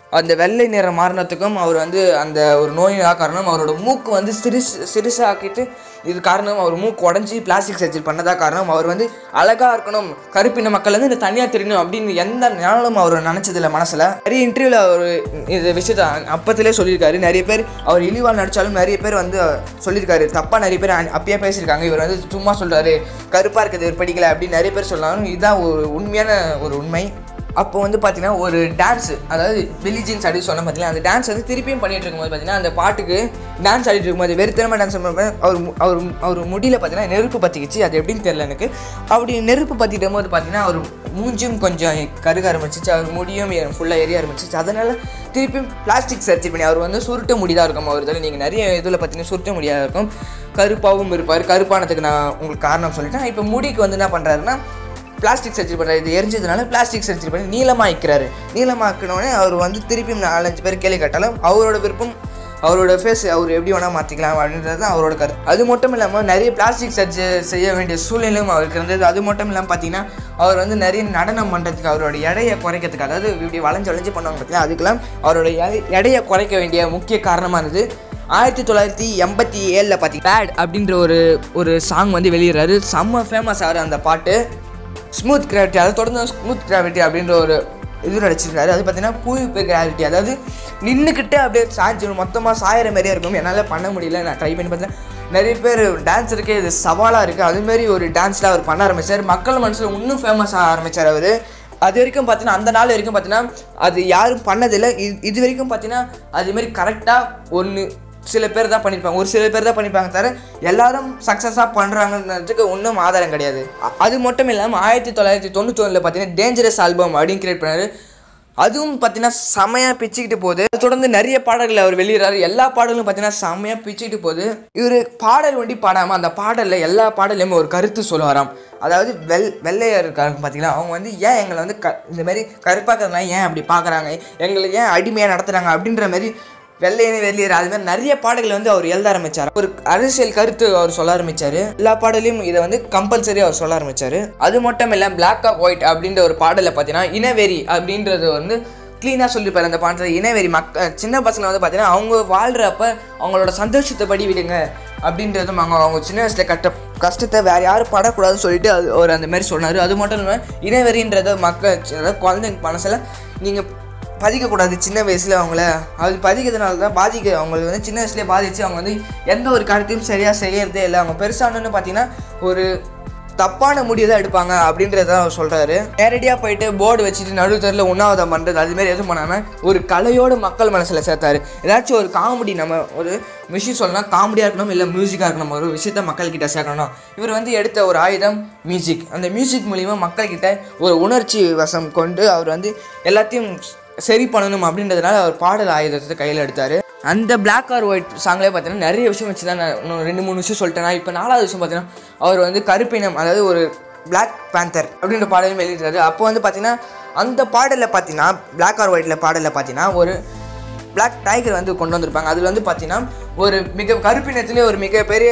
அந்த வெள்ளை நிறம் மாறினத்துக்கும் அவர் வந்து அந்த ஒரு நோயினாக காரணம் அவரோட மூக்கு வந்து சிறுசு சிறுசாக்கிட்டு இது காரணம் அவர் மூக்கு உடஞ்சி பிளாஸ்டிக் சர்ஜரி பண்ணதா காரணம் அவர் வந்து அழகாக இருக்கணும் கருப்பின மக்கள் வந்து இந்த தனியாக தெரியணும் அப்படின்னு எந்த நாளும் அவர் நினச்சதில்ல மனசில் நிறைய இன்டர்வியூவில் அவர் இது விஷயத்த அப்பத்திலே சொல்லியிருக்காரு நிறைய பேர் அவர் இழிவாக நடித்தாலும் நிறைய பேர் வந்து சொல்லியிருக்காரு தப்பாக நிறைய பேர் அ- அப்பயே பேசியிருக்காங்க இவர் வந்து சும்மா சொல்கிறாரு கருப்பாக இருக்கிறது இவர் படிக்கல அப்படின்னு நிறைய பேர் சொன்னாலும் இதுதான் ஒரு உண்மையான ஒரு உண்மை அப்போ வந்து பார்த்தீங்கன்னா ஒரு டான்ஸ் அதாவது ரிலிஜியன்ஸ் அப்படின்னு சொன்ன பார்த்தீங்கன்னா அந்த டான்ஸ் வந்து திருப்பியும் பண்ணிட்டு இருக்கும்போது பார்த்தீங்கன்னா அந்த பாட்டுக்கு டான்ஸ் ஆடிட்டு இருக்கும்போது வெறுத்தனமாக டான்ஸ் பண்ணும்போது அவர் மு- அவர் மு- அவர் முடியல பார்த்தீங்கன்னா நெருப்பு பற்றிக்கிச்சு அது எப்படின்னு தெரியல எனக்கு அப்படி நெருப்பு பற்றிட்டும் போது பார்த்தீங்கன்னா அவர் மூஞ்சும் கொஞ்சம் கருக ஆரம்பிச்சிச்சு அவர் முடியும் ஃபுல்லாக எரிய ஆரம்பிச்சிச்சு அதனால் திருப்பியும் பிளாஸ்டிக் சர்ஜரி பண்ணி அவர் வந்து சுருட்ட முடிதாக இருக்கும் அவர் இதில் நீங்கள் நிறைய இதில் பார்த்தீங்கன்னா சுருட்ட முடியாக இருக்கும் கருப்பாகவும் இருப்பார் கருப்பானதுக்கு நான் உங்களுக்கு காரணம் சொல்லிட்டேன் இப்போ முடிக்கு வந்து என்ன பண்ணுறாருன்னா பிளாஸ்டிக் சர்ஜரி பண்ணுறாரு இது எரிஞ்சதுனால பிளாஸ்டிக் சர்ஜரி பண்ணி நீளமாக்கிக்கிறாரு நீளமாக்கினோடனே அவர் வந்து திருப்பியும் நாலஞ்சு பேர் கேள்வி கேட்டாலும் அவரோட விருப்பம் அவரோட ஃபேஸ் அவர் எப்படி வேணால் மாற்றிக்கலாம் அப்படின்றது தான் அவரோட கருத்து அது மட்டும் இல்லாமல் நிறைய பிளாஸ்டிக் சர்ஜரி செய்ய வேண்டிய சூழ்நிலையும் அவருக்கு இருந்தது அது மட்டும் இல்லாமல் பார்த்தீங்கன்னா அவர் வந்து நிறைய நடனம் பண்ணுறதுக்கு அவரோட எடையை குறைக்கிறதுக்கு அதாவது இப்படி வளைஞ்சு வளைஞ்சு பண்ணுவாங்க பார்த்தீங்கன்னா அதுக்கெல்லாம் அவரோட எடை- எடையை குறைக்க வேண்டிய முக்கிய காரணமானது ஆயிரத்தி தொள்ளாயிரத்தி எண்பத்தி ஏழில் பார்த்தீங்க பேட் அப்படின்ற ஒரு ஒரு சாங் வந்து வெளியிடுறாரு செம்ம ஃபேமஸ் ஆகிற அந்த பாட்டு ஸ்மூத் கிராவிட்டி அதை தொடர்ந்து ஸ்மூத் கிராவிட்டி அப்படின்ற ஒரு இது நடிச்சிருக்காரு அது பார்த்தீங்கன்னா பூவிப்பு கிராவிட்டி அதாவது நின்றுக்கிட்டே அப்படியே சாய்ச்சி மொத்தமாக சாயிற மாதிரியே இருக்கும் என்னால் பண்ண முடியல நான் ட்ரை பண்ணி பார்த்தேன் நிறைய பேர் டான்ஸ் இருக்கே இது சவாலாக இருக்குது அதுமாரி ஒரு டான்ஸில் அவர் பண்ண ஆரம்பிச்சார் மக்கள் மனசில் இன்னும் ஃபேமஸ் ஆக ஆரம்பிச்சார் அவர் அது வரைக்கும் பார்த்தீங்கன்னா அந்த நாள் வரைக்கும் பார்த்தீங்கன்னா அது யாரும் பண்ணதில்லை இது இது வரைக்கும் பார்த்தீங்கன்னா அதுமாரி கரெக்டாக ஒன்று சில பேர் தான் பண்ணியிருப்பாங்க ஒரு சில பேர் தான் பண்ணியிருப்பாங்க தவிர எல்லாரும் சக்ஸஸாக பண்ணுறாங்கன்றதுக்கு ஒன்றும் ஆதாரம் கிடையாது அ- அது மட்டும் இல்லாமல் ஆயிரத்தி தொள்ளாயிரத்தி தொண்ணூத்தொன்னில் பார்த்தீங்கன்னா டேஞ்சரஸ் ஆல்பம் அப்படின்னு கிரியேட் பண்ணாரு அதுவும் பார்த்தீங்கன்னா செமையாக பிச்சுக்கிட்டு போகுது அதை தொடர்ந்து நிறைய பாடல்களை அவர் வெளியிடறாரு எல்லா பாடலும் பார்த்தீங்கன்னா செமையாக பிச்சுக்கிட்டு போகுது இவர் பாடல் ஒண்டி பாடாமல் அந்த பாடலில் எல்லா பாடலையுமே ஒரு கருத்து சொல்லுவாராம் அதாவது வெள் வெள்ளையர் இருக்காங்க பார்த்தீங்களா அவங்க வந்து ஏன் எங்களை வந்து க இந்த மாதிரி கருப்பாக்கிறதுனால ஏன் அப்படி பார்க்குறாங்க எங்களை ஏன் அடிமையாக நடத்துகிறாங்க அப்படின்ற மாதிரி வெள்ளையனே வெளியேற அது மாதிரி நிறைய பாடல்களை வந்து அவர் எழுத ஆரம்பிச்சார் ஒரு அரசியல் கருத்து அவர் சொல்ல ஆரம்பிச்சாரு எல்லா பாடலையும் இதை வந்து கம்பல்சரி அவர் சொல்ல ஆரம்பிச்சாரு அது மட்டும் இல்லை பிளாக் ஆஃப் ஒயிட் அப்படின்ற ஒரு பாடலை பார்த்தீங்கன்னா இனவெறி அப்படின்றது வந்து க்ளீனாக சொல்லியிருப்பாரு அந்த பாடத்தில் இனவெறி மக்க சின்ன பசங்களை வந்து பார்த்தீங்கன்னா அவங்க வாழ்கிறப்ப அவங்களோட சந்தோஷத்தை படி விடுங்க அப்படின்றதும் அவங்க அவங்க சின்ன வயசில் கட்ட கஷ்டத்தை வேறு யாரும் படக்கூடாதுன்னு சொல்லிட்டு அது அவர் அந்த மாதிரி சொன்னார் அது மட்டும் இல்லாமல் இனவெறின்றத மக்கள் அதாவது குழந்தைங்க மனசில் நீங்கள் பதிக்கக்கூடாது சின்ன வயசில் அவங்கள அது பதிக்கிறதுனால தான் பாதிக்க அவங்களுக்கு வந்து சின்ன வயசுலேயே பாதிச்சு அவங்க வந்து எந்த ஒரு காரியத்தையும் சரியாக செய்யறதே இல்லை அவங்க பெருசானு பார்த்தீங்கன்னா ஒரு தப்பான முடிவு தான் எடுப்பாங்க அப்படின்றத அவர் சொல்கிறாரு நேரடியாக போயிட்டு போர்டு வச்சுட்டு நடுத்தரில் உண்ணாவிரதம் பண்ணுறது அதுமாரி எதுவும் பண்ணாமல் ஒரு கலையோடு மக்கள் மனசில் சேர்த்தாரு ஏதாச்சும் ஒரு காமெடி நம்ம ஒரு விஷயம் சொல்லலாம் காமெடியாக இருக்கணும் இல்லை மியூசிக்காக இருக்கணும் ஒரு விஷயத்த மக்கள்கிட்ட சேர்க்கணும் இவர் வந்து எடுத்த ஒரு ஆயுதம் மியூசிக் அந்த மியூசிக் மூலிமா மக்கள்கிட்ட ஒரு உணர்ச்சி வசம் கொண்டு அவர் வந்து எல்லாத்தையும் சரி பண்ணணும் அப்படின்றதுனால அவர் பாடல் ஆயுதத்தை கையில் எடுத்தார் அந்த Black ஆர் ஒயிட் சாங்லேயே பார்த்தீங்கன்னா நிறைய விஷயம் வச்சு தான் நான் இன்னும் ரெண்டு மூணு விஷயம் சொல்லிட்டேன் நான் இப்போ நாலாவது விஷயம் பார்த்தீங்கன்னா அவர் வந்து கருப்பினம் அதாவது ஒரு Black பேந்தர் அப்படின்ற பாடலையும் எழுதிட்டாரு அப்போ வந்து பார்த்தீங்கன்னா அந்த பாடலில் பார்த்தீங்கன்னா Black ஆர் ஒயிட்டில் பாடலில் பார்த்தீங்கன்னா ஒரு Black டைகர் வந்து கொண்டு வந்திருப்பாங்க அதில் வந்து பார்த்தீங்கன்னா ஒரு மிக கருப்பினத்திலே ஒரு மிகப்பெரிய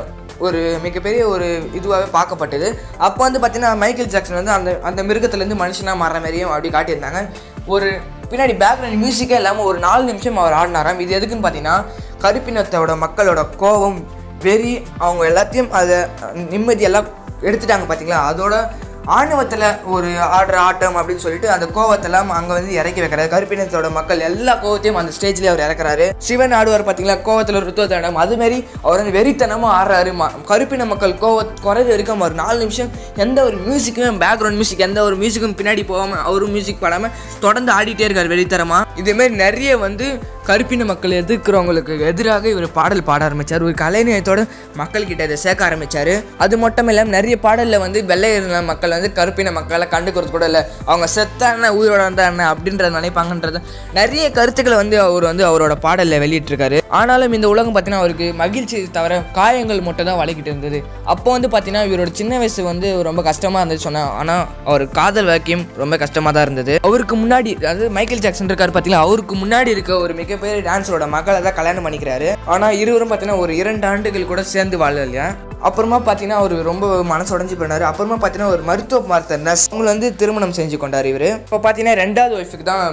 ஒரு மிகப்பெரிய ஒரு இதுவாகவே பார்க்கப்பட்டது அப்போ வந்து பார்த்தீங்கன்னா மைக்கேல் ஜாக்சன் வந்து அந்த அந்த மிருகத்துலேருந்து மனுஷனாக மாறுற மாதிரியும் அப்படி காட்டியிருந்தாங்க ஒரு பின்னாடி பேக்ரவுண்ட் மியூசிக்கே இல்லாமல் ஒரு நாலு நிமிஷம் அவர் ஆடினாராம் இது எதுக்குன்னு பார்த்தீங்கன்னா கருப்பினத்தோட மக்களோட கோபம் வெறி அவங்க எல்லாத்தையும் அதை நிம்மதியெல்லாம் எடுத்துட்டாங்க பார்த்தீங்களா அதோட ஆணவத்தில் ஒரு ஆடுற ஆட்டம் அப்படின்னு சொல்லிட்டு அந்த கோவத்தெல்லாம் அங்கே வந்து இறக்கி வைக்கிறாரு கருப்பினத்தோட மக்கள் எல்லா கோவத்தையும் அந்த ஸ்டேஜ்லேயே அவர் இறக்குறாரு சிவன் ஆடுவார் பார்த்தீங்களா கோவத்தில் ஒரு ருத்துவத்தாண்டம் அதுமாரி அவர் வந்து வெறித்தனமாக ஆடுறாரு ம- கருப்பின மக்கள் கோவ குறைவு வரைக்கும் ஒரு நாலு நிமிஷம் எந்த ஒரு மியூசிக்கும் பேக்ரவுண்ட் மியூசிக் எந்த ஒரு மியூசிக்கும் பின்னாடி போகாமல் அவரும் மியூசிக் பாடாமல் தொடர்ந்து ஆடிட்டே இருக்கார் வெறித்தனமாக இதேமாரி நிறைய வந்து கருப்பின மக்கள் எதிர்க்கிறவங்களுக்கு எதிராக இவர் பாடல் பாட ஆரம்பித்தார் ஒரு கலைநயத்தோட மக்கள்கிட்ட இதை சேர்க்க ஆரம்பித்தார் அது மட்டும் இல்லாமல் நிறைய பாடலில் வந்து வெள்ளை இருந்த மக்கள் வந்து கருப்பின மக்களை கண்டுக்கிறது கூட இல்லை அவங்க செத்தா என்ன உயிரோட இருந்தா என்ன அப்படின்றத நினைப்பாங்கன்றது நிறைய கருத்துக்களை வந்து அவர் வந்து அவரோட பாடலில் வெளியிட்டிருக்காரு ஆனாலும் இந்த உலகம் பார்த்தீங்கன்னா அவருக்கு மகிழ்ச்சி தவிர காயங்கள் மட்டும் தான் வளைக்கிட்டு இருந்தது அப்போ வந்து பார்த்தீங்கன்னா இவரோட சின்ன வயசு வந்து ரொம்ப கஷ்டமாக இருந்தது சொன்னால் ஆனால் அவர் காதல் வாக்கியம் ரொம்ப கஷ்டமாக தான் இருந்தது அவருக்கு முன்னாடி அதாவது மைக்கேல் ஜாக்சன் இருக்காரு பார்த்தீங்களா அவருக்கு முன்னாடி இருக்க ஒரு மிகப்பெரிய டான்ஸரோட மகளை தான் கல்யாணம் பண்ணிக்கிறாரு ஆனால் இருவரும் பார்த்தீங்கன்னா ஒரு இரண்டு ஆண்டுகள் கூட சேர்ந்து வாழலையா அப்புறமா பார்த்தீங்கன்னா அவர் ரொம்ப மனசு உடஞ்சி போனார் அப்புறமா பார்த்தீங்கன்னா ஒரு மருத்துவ மருத்துவ நர்ஸ் அவங்களை வந்து திருமணம் செஞ்சு கொண்டார் இவர் இப்போ பார்த்தீங்கன்னா ரெண்டாவது ஒய்ஃபுக்கு தான்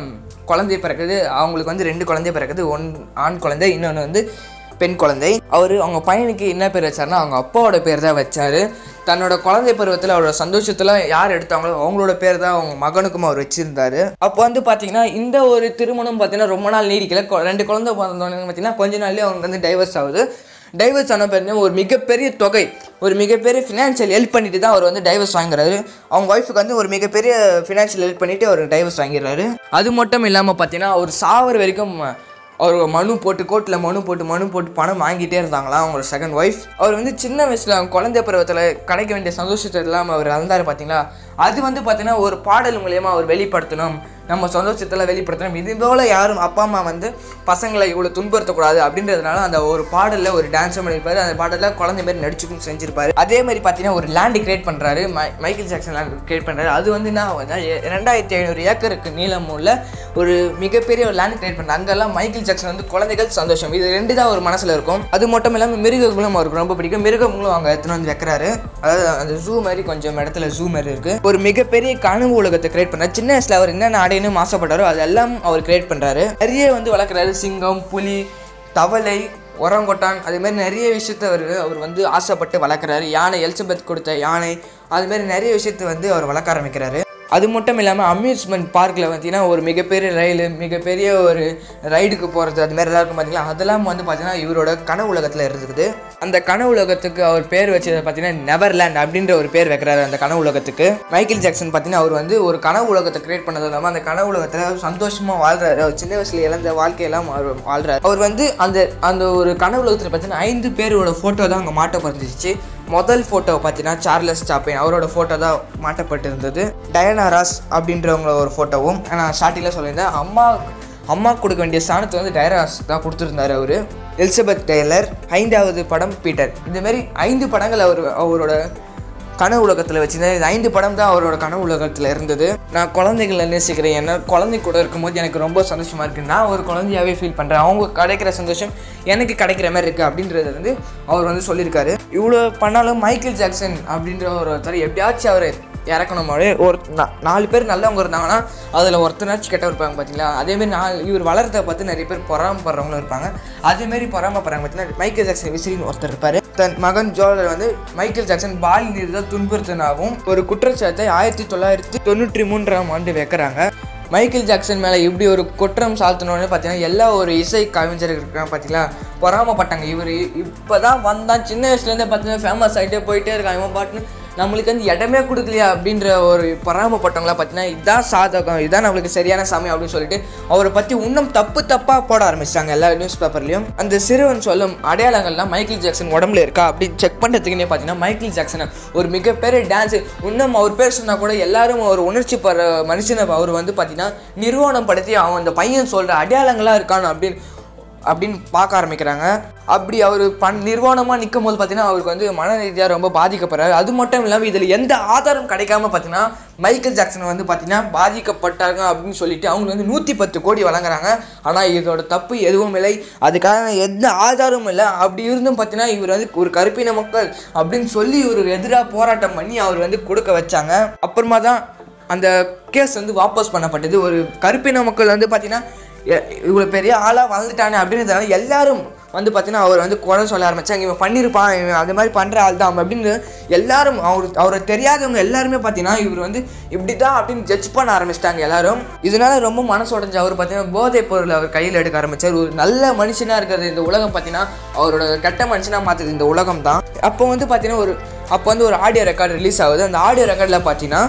குழந்தை பிறக்குது அவங்களுக்கு வந்து ரெண்டு குழந்தை பிறக்குது ஒன் ஆண் குழந்தை இன்னொன்று வந்து பெண் குழந்தை அவர் அவங்க பையனுக்கு என்ன பேர் வச்சாருன்னா அவங்க அப்பாவோட பேர் தான் வச்சாரு தன்னோட குழந்தை பருவத்தில் அவரோட சந்தோஷத்தில் யார் எடுத்தாங்களோ அவங்களோட பேர் தான் அவங்க மகனுக்கும் அவர் வச்சிருந்தாரு அப்போ வந்து பார்த்தீங்கன்னா இந்த ஒரு திருமணம் பார்த்தீங்கன்னா ரொம்ப நாள் நீடிக்கல கொ- ரெண்டு குழந்தை பிறந்தவங்க பார்த்தீங்கன்னா கொஞ்ச நாள்லயே அவங்க வந்து டைவர்ஸ் ஆகுது டைவர்ஸ் ஆன பிறகு ஒரு மிகப்பெரிய தொகை ஒரு மிகப்பெரிய ஃபினான்ஷியல் ஹெல்ப் பண்ணிட்டு தான் அவர் வந்து டைவர்ஸ் வாங்குறாரு அவங்க ஒய்ஃபுக்கு வந்து ஒரு மிகப்பெரிய ஃபினான்ஷியல் ஹெல்ப் பண்ணிட்டு அவர் டைவர்ஸ் வாங்கிடுறாரு அது மட்டும் இல்லாமல் பார்த்தீங்கன்னா அவர் சாவர வரைக்கும் அவர் மனு போட்டு கோர்ட்டில் மனு போட்டு மனு போட்டு பணம் வாங்கிட்டே இருந்தாங்களாம் அவங்களோட செகண்ட் ஒய்ஃப் அவர் வந்து சின்ன வயசில் அவங்க குழந்தை பருவத்தில் கிடைக்க வேண்டிய சந்தோஷத்தை இல்லாமல் அவர் இழந்தார் பார்த்தீங்களா அது வந்து பார்த்தீங்கன்னா ஒரு பாடல் மூலயமா அவர் வெளிப்படுத்தணும் நம்ம சந்தோஷத்தில் வெளிப்படுத்தணும் இது போல யாரும் அப்பா அம்மா வந்து பசங்களை இவ்வளோ துன்புறுத்தக்கூடாது அப்படின்றதுனால அந்த ஒரு பாடலில் ஒரு டான்ஸ் பண்ணியிருப்பாரு அந்த பாடலில் குழந்தை மாதிரி நடிச்சுக்கும் செஞ்சிருப்பாரு அதே மாதிரி பார்த்தீங்கன்னா ஒரு லேண்டு கிரியேட் பண்ணுறாரு மைக்கேல் ஜாக்சன் லேண்ட் கிரியேட் பண்ணுறாரு அது வந்து என்ன ஆகுதுன்னா, எ- ரெண்டாயிரத்தி ஐநூறு ஏக்கருக்கு நீளம் உள்ள ஒரு மிகப்பெரிய ஒரு லேண்ட் கிரியேட் பண்ணுறாங்க அங்கெல்லாம் மைக்கேல் ஜாக்சன் வந்து குழந்தைகள் சந்தோஷம் இது ரெண்டு தான் ஒரு மனசில் இருக்கும் அது மட்டும் இல்லாமல் மிருகங்களும் அவருக்கு ரொம்ப பிடிக்கும் மிருகங்களும் அவங்க எடுத்துன்னு வந்து வைக்கிறாரு அதாவது அந்த ஜூ மாதிரி கொஞ்சம் இடத்துல ஜூ மாதிரி இருக்கு ஒரு மிகப்பெரிய கனவு உலகத்தை கிரியேட் பண்ணார் சின்ன வயசுல அவர் என்னென்ன அடையணும் ஆசைப்பட்டாரோ அதெல்லாம் அவர் கிரியேட் பண்றாரு நிறைய வந்து வளர்க்குறாரு சிங்கம் புலி தவளை ஒரங்கொட்டான் அது மாதிரி நிறைய விஷயத்த அவர் அவர் வந்து ஆசைப்பட்டு வளர்க்குறாரு யானை எலிசபெத் கொடுத்த யானை அது மாதிரி நிறைய விஷயத்த வந்து அவர் வளர்க்க ஆரம்பிக்கிறாரு அது மட்டும் இல்லாமல் அம்யூஸ்மெண்ட் பார்க்கில் பார்த்தீங்கன்னா ஒரு மிகப்பெரிய ரயில் மிகப்பெரிய ஒரு ரைடுக்கு போகிறது அது மாதிரி எல்லாம் இருக்கும் பார்த்தீங்களா அதெல்லாம் வந்து பார்த்தீங்கன்னா இவரோட கனவு உலகத்தில் இருக்குது அந்த கனவு உலகத்துக்கு அவர் பேர் வச்சது பார்த்தீங்கன்னா நெவர்லேண்ட் அப்படின்ற ஒரு பேர் வைக்கிறாரு அந்த கனவு உலகத்துக்கு மைக்கேல் ஜாக்சன் பார்த்தீங்கன்னா அவர் வந்து ஒரு கனவு உலகத்தை கிரியேட் பண்ணது இல்லாமல் அந்த கனவு உலகத்தில் சந்தோஷமாக வாழ்றாரு அவர் சின்ன வயசுல இழந்த வாழ்க்கையெல்லாம் அவர் வாழ்றாரு அவர் வந்து அந்த அந்த ஒரு கனவு உலகத்தில் பார்த்தீங்கன்னா ஐந்து பேரோட ஃபோட்டோ தான் அங்கே மாட்டப்பட்டுருச்சு முதல் ஃபோட்டோ பார்த்தீங்கன்னா சார்லஸ் சாப்பின் அவரோட ஃபோட்டோ தான் மாட்டப்பட்டிருந்தது டயனா ராஸ் அப்படின்றவங்கள ஒரு ஃபோட்டோவும் நான் ஸ்டார்டிங்கில் சொல்லியிருந்தேன் அம்மா அம்மா கொடுக்க வேண்டிய ஸ்தானத்தை வந்து டயராஸ் தான் கொடுத்துருந்தாரு அவர் எலிசபெத் டெய்லர் ஐந்தாவது படம் பீட்டர் இந்த மாதிரி ஐந்து படங்கள் அவர் அவரோட கனவு உலகத்தில் வச்சுருந்தேன் இது ஐந்து படம் தான் அவரோட கனவு உலகத்தில் இருந்தது நான் குழந்தைகளை நேசிக்கிறேன் ஏன்னா குழந்தை கூட இருக்கும்போது எனக்கு ரொம்ப சந்தோஷமாக இருக்குது நான் ஒரு குழந்தையாவே ஃபீல் பண்ணுறேன் அவங்க கிடைக்கிற சந்தோஷம் எனக்கு கிடைக்கிற மாதிரி இருக்குது அப்படின்றது வந்து அவர் வந்து சொல்லியிருக்காரு இவ்வளோ பண்ணாலும் மைக்கேல் ஜாக்சன் அப்படின்ற ஒரு ஒருத்தர் எப்படியாச்சும் அவர் இறக்கணும் அவரு. ஒரு நா- நாலு பேர் நல்லவங்க இருந்தாங்கன்னா அதில் ஒருத்தனாச்சும் கெட்டவர் இருப்பாங்க பார்த்தீங்களா அதேமாரி நாலு இவர் வளர்றத பார்த்து நிறைய பேர் பொறாமப்படுறவங்களும் இருப்பாங்க அதேமாரி பொறாமப்படுறாங்க பார்த்தீங்கன்னா மைக்கேல் ஜாக்சன் விசிறின்னு ஒருத்தர் இருப்பார் தன் மகன் ஜோலர் வந்து மைக்கேல் ஜாக்சன் பால் நிறுத்த துன்புறுத்தினாகவும் ஒரு குற்றச்சாட்டை ஆயிரத்தி தொள்ளாயிரத்தி தொண்ணூற்றி மூன்றாம் ஆண்டு வைக்கிறாங்க மைக்கேல் ஜாக்சன் மேலே இப்படி ஒரு குற்றம் சாழ்த்தணும்னு பார்த்தீங்கன்னா எல்லா ஒரு இசை கவிஞர்கள் இருக்காங்க பார்த்தீங்களா பொறாமப்பட்டாங்க இவர் இப்போ தான் வந்தான் சின்ன வயசுலேருந்தே பார்த்தீங்கன்னா ஃபேமஸ் ஆகிட்டே போயிட்டே இருக்கான் இவன் பாட்டுன்னு நம்மளுக்கு வந்து இடமே கொடுக்கலையா அப்படின்ற ஒரு பொறாமப்பட்டவங்களா பார்த்தீங்கன்னா இதான் சாதகம் இதான் நம்மளுக்கு சரியான சமயம் அப்படின்னு சொல்லிட்டு அவரை பற்றி இன்னும் தப்பு தப்பாக போட ஆரம்பிச்சிட்டாங்க எல்லா நியூஸ் பேப்பர்லையும் அந்த சிறுவன் சொல்லும் அடையாளங்கள்லாம் மைக்கேல் ஜாக்சன் உடம்புல இருக்கா அப்படின்னு செக் பண்ணுறதுக்குன்னே பார்த்தீங்கன்னா மைக்கேல் ஜாக்சன் ஒரு மிகப்பெரிய டான்ஸ் இன்னும் அவர் பேர் சொன்னால் கூட எல்லாரும் ஒரு உணர்ச்சி படுற மனுஷனை அவர் வந்து பார்த்தீங்கன்னா நிறுவனம் படுத்தி அவன் அந்த பையன் சொல்கிற அடையாளங்களாக இருக்கான் அப்படின்னு அப்படின்னு பார்க்க ஆரம்பிக்கிறாங்க அப்படி அவர் பண் நிர்வாணமாக நிற்கும் போது பார்த்தீங்கன்னா அவருக்கு வந்து மன ரீதியாக ரொம்ப பாதிக்கப்படுறாரு அது மட்டும் இல்லாமல் இதில் எந்த ஆதாரம் கிடைக்காம பார்த்தீங்கன்னா மைக்கேல் ஜாக்சன் வந்து பார்த்தீங்கன்னா பாதிக்கப்பட்டாங்க அப்படின்னு சொல்லிட்டு அவங்க வந்து நூற்றி பத்து கோடி வழங்குறாங்க ஆனால் இதோட தப்பு எதுவும் இல்லை அதுக்காக எந்த ஆதாரமும் இல்லை அப்படி இருந்தும் பார்த்தீங்கன்னா இவர் வந்து ஒரு கருப்பின மக்கள் அப்படின்னு சொல்லி இவர் எதிராக போராட்டம் பண்ணி அவர் வந்து கொடுக்க வச்சாங்க அப்புறமா தான் அந்த கேஸ் வந்து வாபஸ் பண்ணப்பட்டது ஒரு கருப்பின மக்கள் வந்து பார்த்தீங்கன்னா எ- இவ்வளோ பெரிய ஆளாக வளர்ந்துட்டானே அப்படின்றதுனால எல்லாரும் வந்து பார்த்தீங்கன்னா அவர் வந்து குறை சொல்ல ஆரம்பிச்சாங்க இவன் பண்ணியிருப்பான் இவன் அது மாதிரி பண்ணுற ஆள் தான் அப்படின்னு எல்லாரும் அவர் அவரை தெரியாதவங்க எல்லாருமே பார்த்தீங்கன்னா இவர் வந்து இப்படி தான் அப்படின்னு ஜட்ஜ் பண்ண ஆரம்பிச்சிட்டாங்க எல்லாரும் இதனால ரொம்ப மனசு உடஞ்சு அவர் பார்த்தீங்கன்னா போதைப் பொருள் அவர் கையில் எடுக்க ஆரம்பிச்சார் ஒரு நல்ல மனுஷனாக இருக்கிறது இந்த உலகம் பார்த்தீங்கன்னா அவரோட கெட்ட மனுஷனாக மாற்றுது இந்த உலகம் தான் அப்போ வந்து பார்த்தீங்கன்னா ஒரு அப்போ வந்து ஒரு ஆடியோ ரெக்கார்டு ரிலீஸ் ஆகுது அந்த ஆடியோ ரெக்கார்டில் பார்த்தீங்கன்னா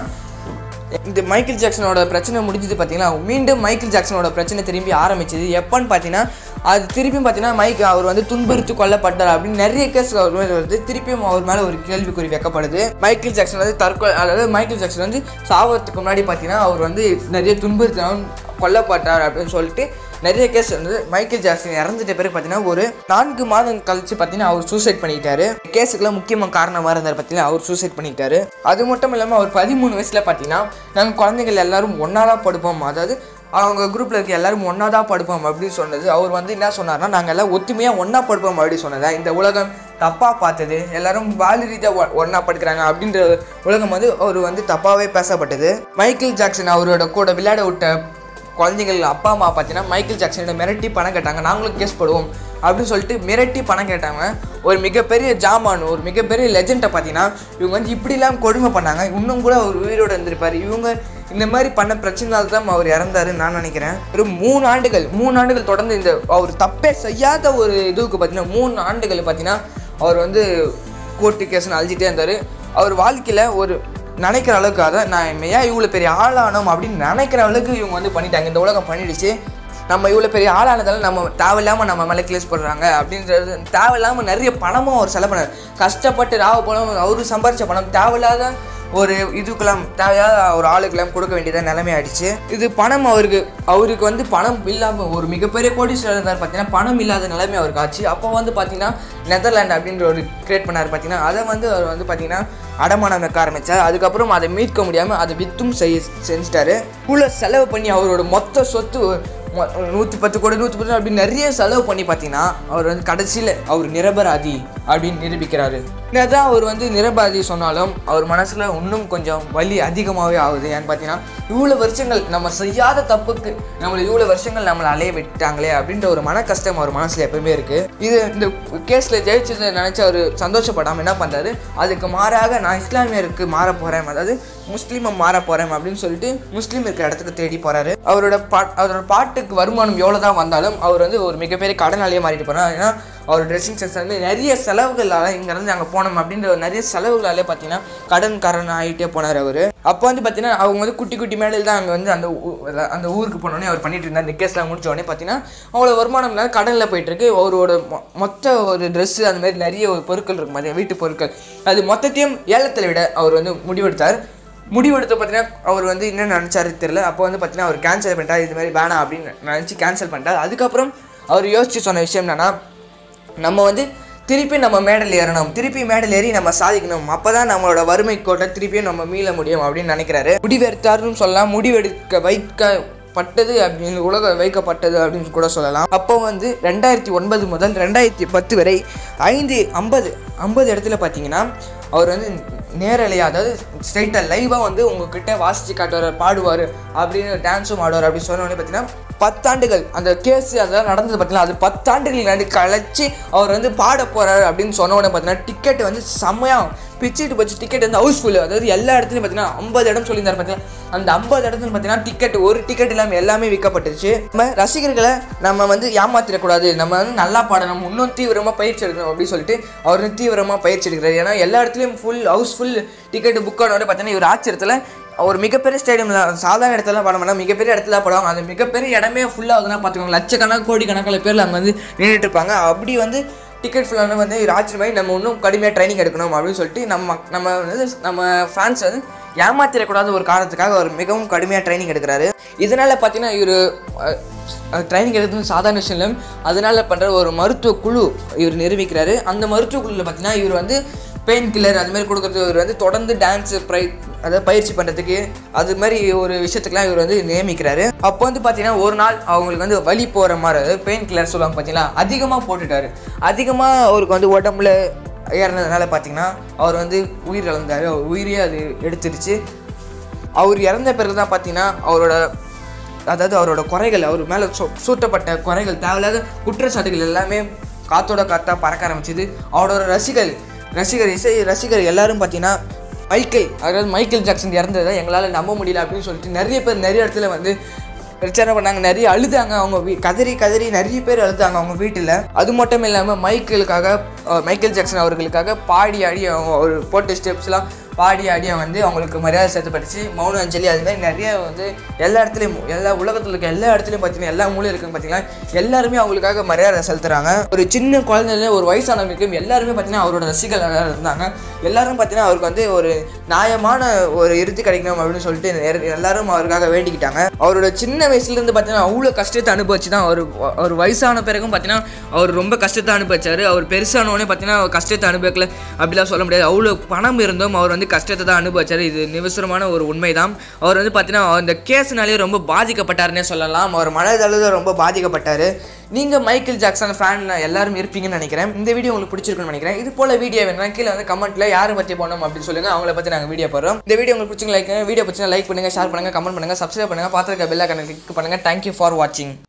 இந்த மைக்கேல் ஜாக்சனோட பிரச்சனை முடிஞ்சது பார்த்தீங்கன்னா மீண்டும் மைக்கேல் ஜாக்சனோட பிரச்சனை திரும்பி ஆரம்பிச்சது எப்போன்னு பார்த்தீங்கன்னா அது திருப்பியும் பார்த்தீங்கன்னா மைக் அவர் வந்து துன்புறுத்தி கொல்லப்பட்டார் அப்படின்னு நிறைய கேஸ் அவர் மேலே வருது திருப்பியும் அவர் மேலே ஒரு கேள்விக்குறி வைக்கப்படுது மைக்கேல் ஜாக்சன் வந்து தற்கொலை அதாவது மைக்கேல் ஜாக்சன் வந்து சாவறதுக்கு முன்னாடி பார்த்தீங்கன்னா அவர் வந்து நிறைய துன்புறுத்தினாலும் கொல்லப்பட்டார் அப்படின்னு சொல்லிட்டு நிறைய கேஸ் வந்து மைக்கேல் ஜாக்சன் இறந்துட்ட பிறகு பார்த்தீங்கன்னா ஒரு நான்கு மாதம் கழிச்சு பார்த்தீங்கன்னா அவர் சூசைட் பண்ணிட்டாரு கேஸுக்குலாம் முக்கியமாக காரணமாக இருந்தார் பார்த்தீங்கன்னா அவர் சூசைட் பண்ணிட்டாரு அது மட்டும் இல்லாமல் அவர் பதிமூணு வயசில் பார்த்தீங்கன்னா நாங்கள் குழந்தைகள் எல்லாரும் ஒன்றா தான் படுப்போம் அதாவது அவங்க குரூப்பில் இருக்க எல்லாரும் ஒன்றா தான் படுப்போம் அப்படின்னு சொன்னது அவர் வந்து என்ன சொன்னார்னா நாங்கள் எல்லாம் ஒத்துமையாக ஒன்றா படுப்போம் அப்படின்னு சொன்னதா இந்த உலகம் தப்பாக பார்த்தது எல்லாரும் வாலி ரீதியாக ஒன்றா படுக்கிறாங்க அப்படின்ற உலகம் வந்து அவர் வந்து தப்பாகவே பேசப்பட்டது மைக்கேல் ஜாக்சன் அவரோட கூட விளையாட விட்ட குழந்தைகள் அப்பா அம்மா பார்த்தீங்கன்னா மைக்கேல் ஜாக்சனிடம் மிரட்டி பணம் கேட்டாங்க நாங்களும் கேஸ் போடுவோம் அப்படின்னு சொல்லிட்டு மிரட்டி பணம் கேட்டாங்க ஒரு மிகப்பெரிய ஜாமான் ஒரு மிகப்பெரிய லெஜெண்டை பார்த்தீங்கன்னா இவங்க வந்து இப்படிலாம் கொடுமை பண்ணாங்க இன்னும் கூட அவர் உயிரோடு இருந்திருப்பார் இவங்க இந்த மாதிரி பண்ண பிரச்சனையால் தான் அவர் இறந்தாருன்னு நான் நினைக்கிறேன் ஒரு மூணு ஆண்டுகள் மூணு ஆண்டுகள் தொடர்ந்து இந்த அவர் தப்பே செய்யாத ஒரு இதுக்கு பார்த்தீங்கன்னா மூணு ஆண்டுகள் பார்த்தீங்கன்னா அவர் வந்து கோர்ட்டு கேஸ்னு அழிஞ்சிட்டே இருந்தார் அவர் வாழ்க்கையில் ஒரு நினைக்கிற அளவுக்கு அதான் நான் ஏன் இவ்வளோ பெரிய ஆளானோம் அப்படின்னு நினைக்கிற அளவுக்கு இவங்க வந்து பண்ணிட்டாங்க இந்த உலகம் பண்ணிடுச்சு நம்ம இவ்வளோ பெரிய ஆளானதால நம்ம தேவையில்லாமல் நம்ம மேலே கிளேஸ் பண்ணுறாங்க அப்படின்றது தேவையில்லாமல் நிறைய பணமும் அவர் செலவு பண்ணார் கஷ்டப்பட்டு ராவ பணம் அவரு சம்பாரிச்ச பணம் தேவையில்லாத ஒரு இதுக்கெல்லாம் தேவையாத ஒரு ஆளுக்கெல்லாம் கொடுக்க வேண்டியதாக நிலைமை ஆயிடுச்சு இது பணம் அவருக்கு அவருக்கு வந்து பணம் இல்லாமல் ஒரு மிகப்பெரிய கோடீஸ்வரர் இருந்தார் பார்த்தீங்கன்னா பணம் இல்லாத நிலைமை அவருக்கு ஆச்சு அப்போ வந்து பார்த்தீங்கன்னா நெதர்லாண்ட் அப்படின்ற ஒரு கிரியேட் பண்ணார் பார்த்தீங்கன்னா அதை வந்து அவர் வந்து பார்த்தீங்கன்னா அடமானம் வைக்க ஆரம்பித்தார் அதுக்கப்புறம் அதை மீட்க முடியாமல் அதை வித்தும் செய் செஞ்சிட்டாரு இவ்வளோ செலவு பண்ணி அவரோட மொத்த சொத்து மொ- நூற்றி பத்து கோடி நூற்றி பத்து அப்படி நிறைய செலவு பண்ணி பார்த்தீங்கன்னா அவர் வந்து கடைசியில் அவர் நிரபராதி அப்படின்னு நிரூபிக்கிறாரு என்னதான் அவர் வந்து நிரபராதி சொன்னாலும் அவர் மனசில் இன்னும் கொஞ்சம் வலி அதிகமாகவே ஆகுது ஏன்னு பார்த்தீங்கன்னா இவ்வளோ வருஷங்கள் நம்ம செய்யாத தப்புக்கு நம்மளை இவ்வளோ வருஷங்கள் நம்மளை அலைய விட்டாங்களே அப்படின்ற ஒரு மன கஷ்டம் அவர் மனசில் எப்பவுமே இருக்குது இது இந்த கேஸில் ஜெயிச்சதை நினச்சி அவர் சந்தோஷப்படாமல் என்ன பண்ணுறாரு அதுக்கு மாறாக நான் இஸ்லாமியருக்கு மாற போகிறேன் அதாவது முஸ்லீமை மாற போகிறேன் அப்படின்னு சொல்லிட்டு முஸ்லீம் இருக்கிற இடத்துக்கு தேடி போகிறாரு அவரோட பா அவரோட பாட்டுக்கு வருமானம் எவ்வளோ தான் வந்தாலும் அவர் வந்து ஒரு மிகப்பெரிய கடனாளியே மாறிட்டு போகிறார் ஏன்னா அவர் ட்ரெஸ்ஸிங் சென்ஸ் வந்து நிறைய செலவுகளால் இங்கேருந்து அங்கே போனோம் அப்படின்ற ஒரு நிறைய செலவுகளாலே பார்த்தீங்கன்னா கடன்காரன் ஆகிட்டே போனார் அவர் அப்போ வந்து பார்த்தீங்கன்னா அவங்க வந்து குட்டி குட்டி மேடையில் தான் அங்கே வந்து அந்த ஊ- அந்த ஊருக்கு போனோடனே அவர் பண்ணிட்டு இருந்தார் இந்த கேஸ்லாம் முடிச்ச உடனே பார்த்தீங்கன்னா அவ்வளோ வருமானம் இல்லாத கடனில் போயிட்டு இருக்கு அவரோட மொ- மொத்த ஒரு ட்ரெஸ்ஸு அந்த மாதிரி நிறைய ஒரு பொருட்கள் இருக்கும் மாதிரி வீட்டு பொருட்கள் அது மொத்தத்தையும் ஏலத்தில் விட அவர் வந்து முடிவெடுத்தார் முடிவெடுத்து பார்த்தீங்கன்னா அவர் வந்து என்ன நினச்சாரு தெரியல அப்போ வந்து பார்த்தீங்கன்னா அவர் கேன்சல் பண்ணிட்டார் இது மாதிரி வேணாம் அப்படின்னு நினச்சி கேன்சல் பண்ணிட்டார் அதுக்கப்புறம் அவர் யோசிச்சு சொன்ன விஷயம் என்னன்னா நம்ம வந்து திருப்பி நம்ம மேடல் ஏறணும் திருப்பி மேடல் ஏறி நம்ம சாதிக்கணும் அப்போ தான் நம்மளோட வறுமை கோட்டை திருப்பியும் நம்ம மீள முடியும் அப்படின்னு நினைக்கிறாரு முடிவெடுத்தாருன்னு சொல்லலாம் முடிவெடுக்க வைக்க பட்டது அப்படின்னு உலக வைக்கப்பட்டது அப்படின்னு கூட சொல்லலாம் அப்போ வந்து ரெண்டாயிரத்தி ஒன்பது முதல் ரெண்டாயிரத்தி பத்து வரை ஐந்து ஐம்பது ஐம்பது இடத்துல பார்த்தீங்கன்னா அவர் வந்து நேரலையாக அதாவது ஸ்ட்ரைட்டாக லைவாக வந்து உங்ககிட்ட வாசித்து காட்டுவார் பாடுவார் அப்படின்னு டான்ஸும் ஆடுவார் அப்படின்னு சொன்ன உடனே பார்த்தீங்கன்னா பத்தாண்டுகள் அந்த கேஸ் அதெல்லாம் நடந்தது பார்த்தீங்கன்னா அது பத்தாண்டுகள் நடி கழிச்சு அவர் வந்து பாட போகிறாரு அப்படின்னு சொன்ன உடனே பார்த்தீங்கன்னா டிக்கெட் வந்து செம்மையாக பிச்சுட்டு போச்சு டிக்கெட் வந்து ஹவுஸ்ஃபுல் அதாவது எல்லா இடத்துலையும் பார்த்தீங்கன்னா ஐம்பது இடம் சொல்லியிருந்தாரு பார்த்தீங்கன்னா அந்த ஐம்பது இடத்துல பார்த்தீங்கன்னா டிக்கெட் ஒரு டிக்கெட் இல்லாமல் எல்லாமே விற்கப்பட்டுச்சு நம்ம ரசிகர்களை நம்ம வந்து ஏமாத்திடக்கூடாது நம்ம வந்து நல்லா பாடணும் இன்னும் தீவிரமாக பயிற்சி எடுக்கணும் அப்படின்னு சொல்லிட்டு அவர் வந்து தீவிரமாக பயிற்சி எடுக்கிறார் ஏன்னா எல்லா இடத்துலையும் ஃபுல் ஹவுஸ்ஃபுல் டிக்கெட் புக் ஆனோட பார்த்தீங்கன்னா இவர் ஆச்சரியத்தில் ஒரு மிகப்பெரிய ஸ்டேடியமில் சாதாரண இடத்துல பாட மாட்டாங்க மிகப்பெரிய இடத்துல பாடுவாங்க அந்த மிகப்பெரிய இடமே ஃபுல்லாக ஆகுதுன்னா பார்த்துக்கோங்க லட்சக்கணக்கு கோடி கணக்கில் பேரில் அங்கே வந்து நின்றுட்டு இருப்பாங்க அப்படி வந்து டிக்கெட் ஃபுல்லான வந்து ஒரு ஆச்சரியமாகி நம்ம இன்னும் கடுமையாக ட்ரைனிங் எடுக்கணும் அப்படின்னு சொல்லிட்டு நம்ம நம்ம வந்து நம்ம ஃபேன்ஸ் வந்து ஏமாத்திடக்கூடாத ஒரு காரணத்துக்காக அவர் மிகவும் கடுமையாக ட்ரைனிங் எடுக்கிறாரு இதனால் பார்த்தீங்கன்னா இவர் ட்ரைனிங் எடுக்கிறது சாதாரண விஷயம் இல்லை அதனால பண்ணுற ஒரு மருத்துவ குழு இவர் நிரூபிக்கிறாரு அந்த மருத்துவ குழுவில் பார்த்தீங்கன்னா இவர் வந்து பெயின் கில்லர் அது மாதிரி கொடுக்குறது இவர் வந்து தொடர்ந்து டான்ஸ் ப்ரை அதாவது பயிற்சி பண்ணுறதுக்கு அது மாதிரி ஒரு விஷயத்துக்குலாம் இவர் வந்து நியமிக்கிறாரு அப்போ வந்து பார்த்தீங்கன்னா ஒரு நாள் அவங்களுக்கு வந்து வலி போகிற மாதிரி அதாவது பெயின் கில்லர் சொல்லுவாங்க பார்த்தீங்களா அதிகமாக போட்டுட்டாரு அதிகமாக அவருக்கு வந்து உடம்புல ஏறினதுனால பார்த்தீங்கன்னா அவர் வந்து உயிர் இழந்தார் அவர் உயிரே அது எடுத்துருச்சு அவர் இறந்த பிறகு தான் பார்த்தீங்கன்னா அவரோட அதாவது அவரோட குறைகள் அவர் மேலே சூ சூட்டப்பட்ட குறைகள் தேவையில்லாத குற்றச்சாட்டுகள் எல்லாமே காத்தோட காத்தா பறக்க ஆரம்பிச்சது அவரோட ரசிகர் ரசிகர் இசை ரசிகர் எல்லாரும் பார்த்தீங்கன்னா மைக்கேல் அதாவது மைக்கேல் ஜாக்சன் இறந்ததை எங்களால் நம்ப முடியல அப்படின்னு சொல்லிட்டு நிறைய பேர் நிறைய இடத்துல வந்து பிரச்சனை பண்ணாங்க நிறைய அழுதாங்க அவங்க வீ கதறி கதறி நிறைய பேர் அழுதாங்க அவங்க வீட்டில் அது மட்டும் இல்லாமல் மைக்கேலுக்காக அஹ், மைக்கேல் ஜாக்சன் அவர்களுக்காக பாடி ஆடி அவங்க ஒரு போட்ட ஸ்டெப்ஸ்லாம் பாடி ஆடி வந்து அவங்களுக்கு மரியாதை செலுத்தப்பட்டுச்சு மௌன அஞ்சலி அது மாதிரி நிறைய வந்து எல்லா இடத்துலையும் எல்லா உலகத்தில் இருக்க எல்லா இடத்துலையும் பார்த்தீங்கன்னா எல்லா மூலையும் இருக்குன்னு பார்த்தீங்கன்னா எல்லாருமே அவங்களுக்காக மரியாதை செலுத்துறாங்க ஒரு சின்ன குழந்தைல ஒரு வயசானவங்களுக்கும் எல்லாருமே பார்த்தீங்கன்னா அவரோட ரசிகர்களாக இருந்தாங்க எல்லாரும் பார்த்தீங்கன்னா அவருக்கு வந்து ஒரு நியாயமான ஒரு இறுதி கிடைக்கணும் அப்படின்னு சொல்லிட்டு எல்லா- எல்லாரும் அவருக்காக வேண்டிக்கிட்டாங்க அவரோட சின்ன வயசுலேருந்து பார்த்தீங்கன்னா அவ்வளோ கஷ்டத்தை அனுபவிச்சு தான் அவர் அவர் வயசான பிறகும் பார்த்தீங்கன்னா அவர் ரொம்ப கஷ்டத்தை அனுபவிச்சாரு அவர் பெருசான உடனே பார்த்தீங்கன்னா கஷ்டத்தை அனுபவிக்கல அப்படிலாம் சொல்ல முடியாது அவ்வளோ பணம் இருந்தும் அவர் வந்து கஷ்டத்தை தான் அனுபவிச்சார் இது நிவசரமான ஒரு உண்மைதான் அவர் வந்து பார்த்தீங்கன்னா அந்த கேஸ்னாலே ரொம்ப பாதிக்கப்பட்டாருன்னே சொல்லலாம் அவர் மனதளவில் ரொம்ப பாதிக்கப்பட்டார் நீங்கள் மைக்கேல் ஜாக்சன் ஃபேன் எல்லாரும் இருப்பீங்கன்னு நினைக்கிறேன் இந்த வீடியோ உங்களுக்கு பிடிச்சிருக்குன்னு நினைக்கிறேன் இது போல வீடியோ வேணும்னா கீழே வந்து கமெண்ட்டில் யாரை பற்றி போனோம் அப்படின்னு சொல்லுங்கள் அவங்கள பற்றி நாங்கள் வீடியோ போடுறோம் இந்த வீடியோ உங்களுக்கு பிடிச்சிங்க லைக் வீடியோ பிடிச்சா லைக் பண்ணுங்கள் ஷேர் பண்ணுங்கள் கமெண்ட் பண்ணுங்கள் சப்ஸ்கிரைப் பண்ணுங்கள் பார்த்துருக்க பெல் ஐக்கனை கிளிக் பண்ணுங்கள் தேங்க்யூ ஃபார் வாட்சிங்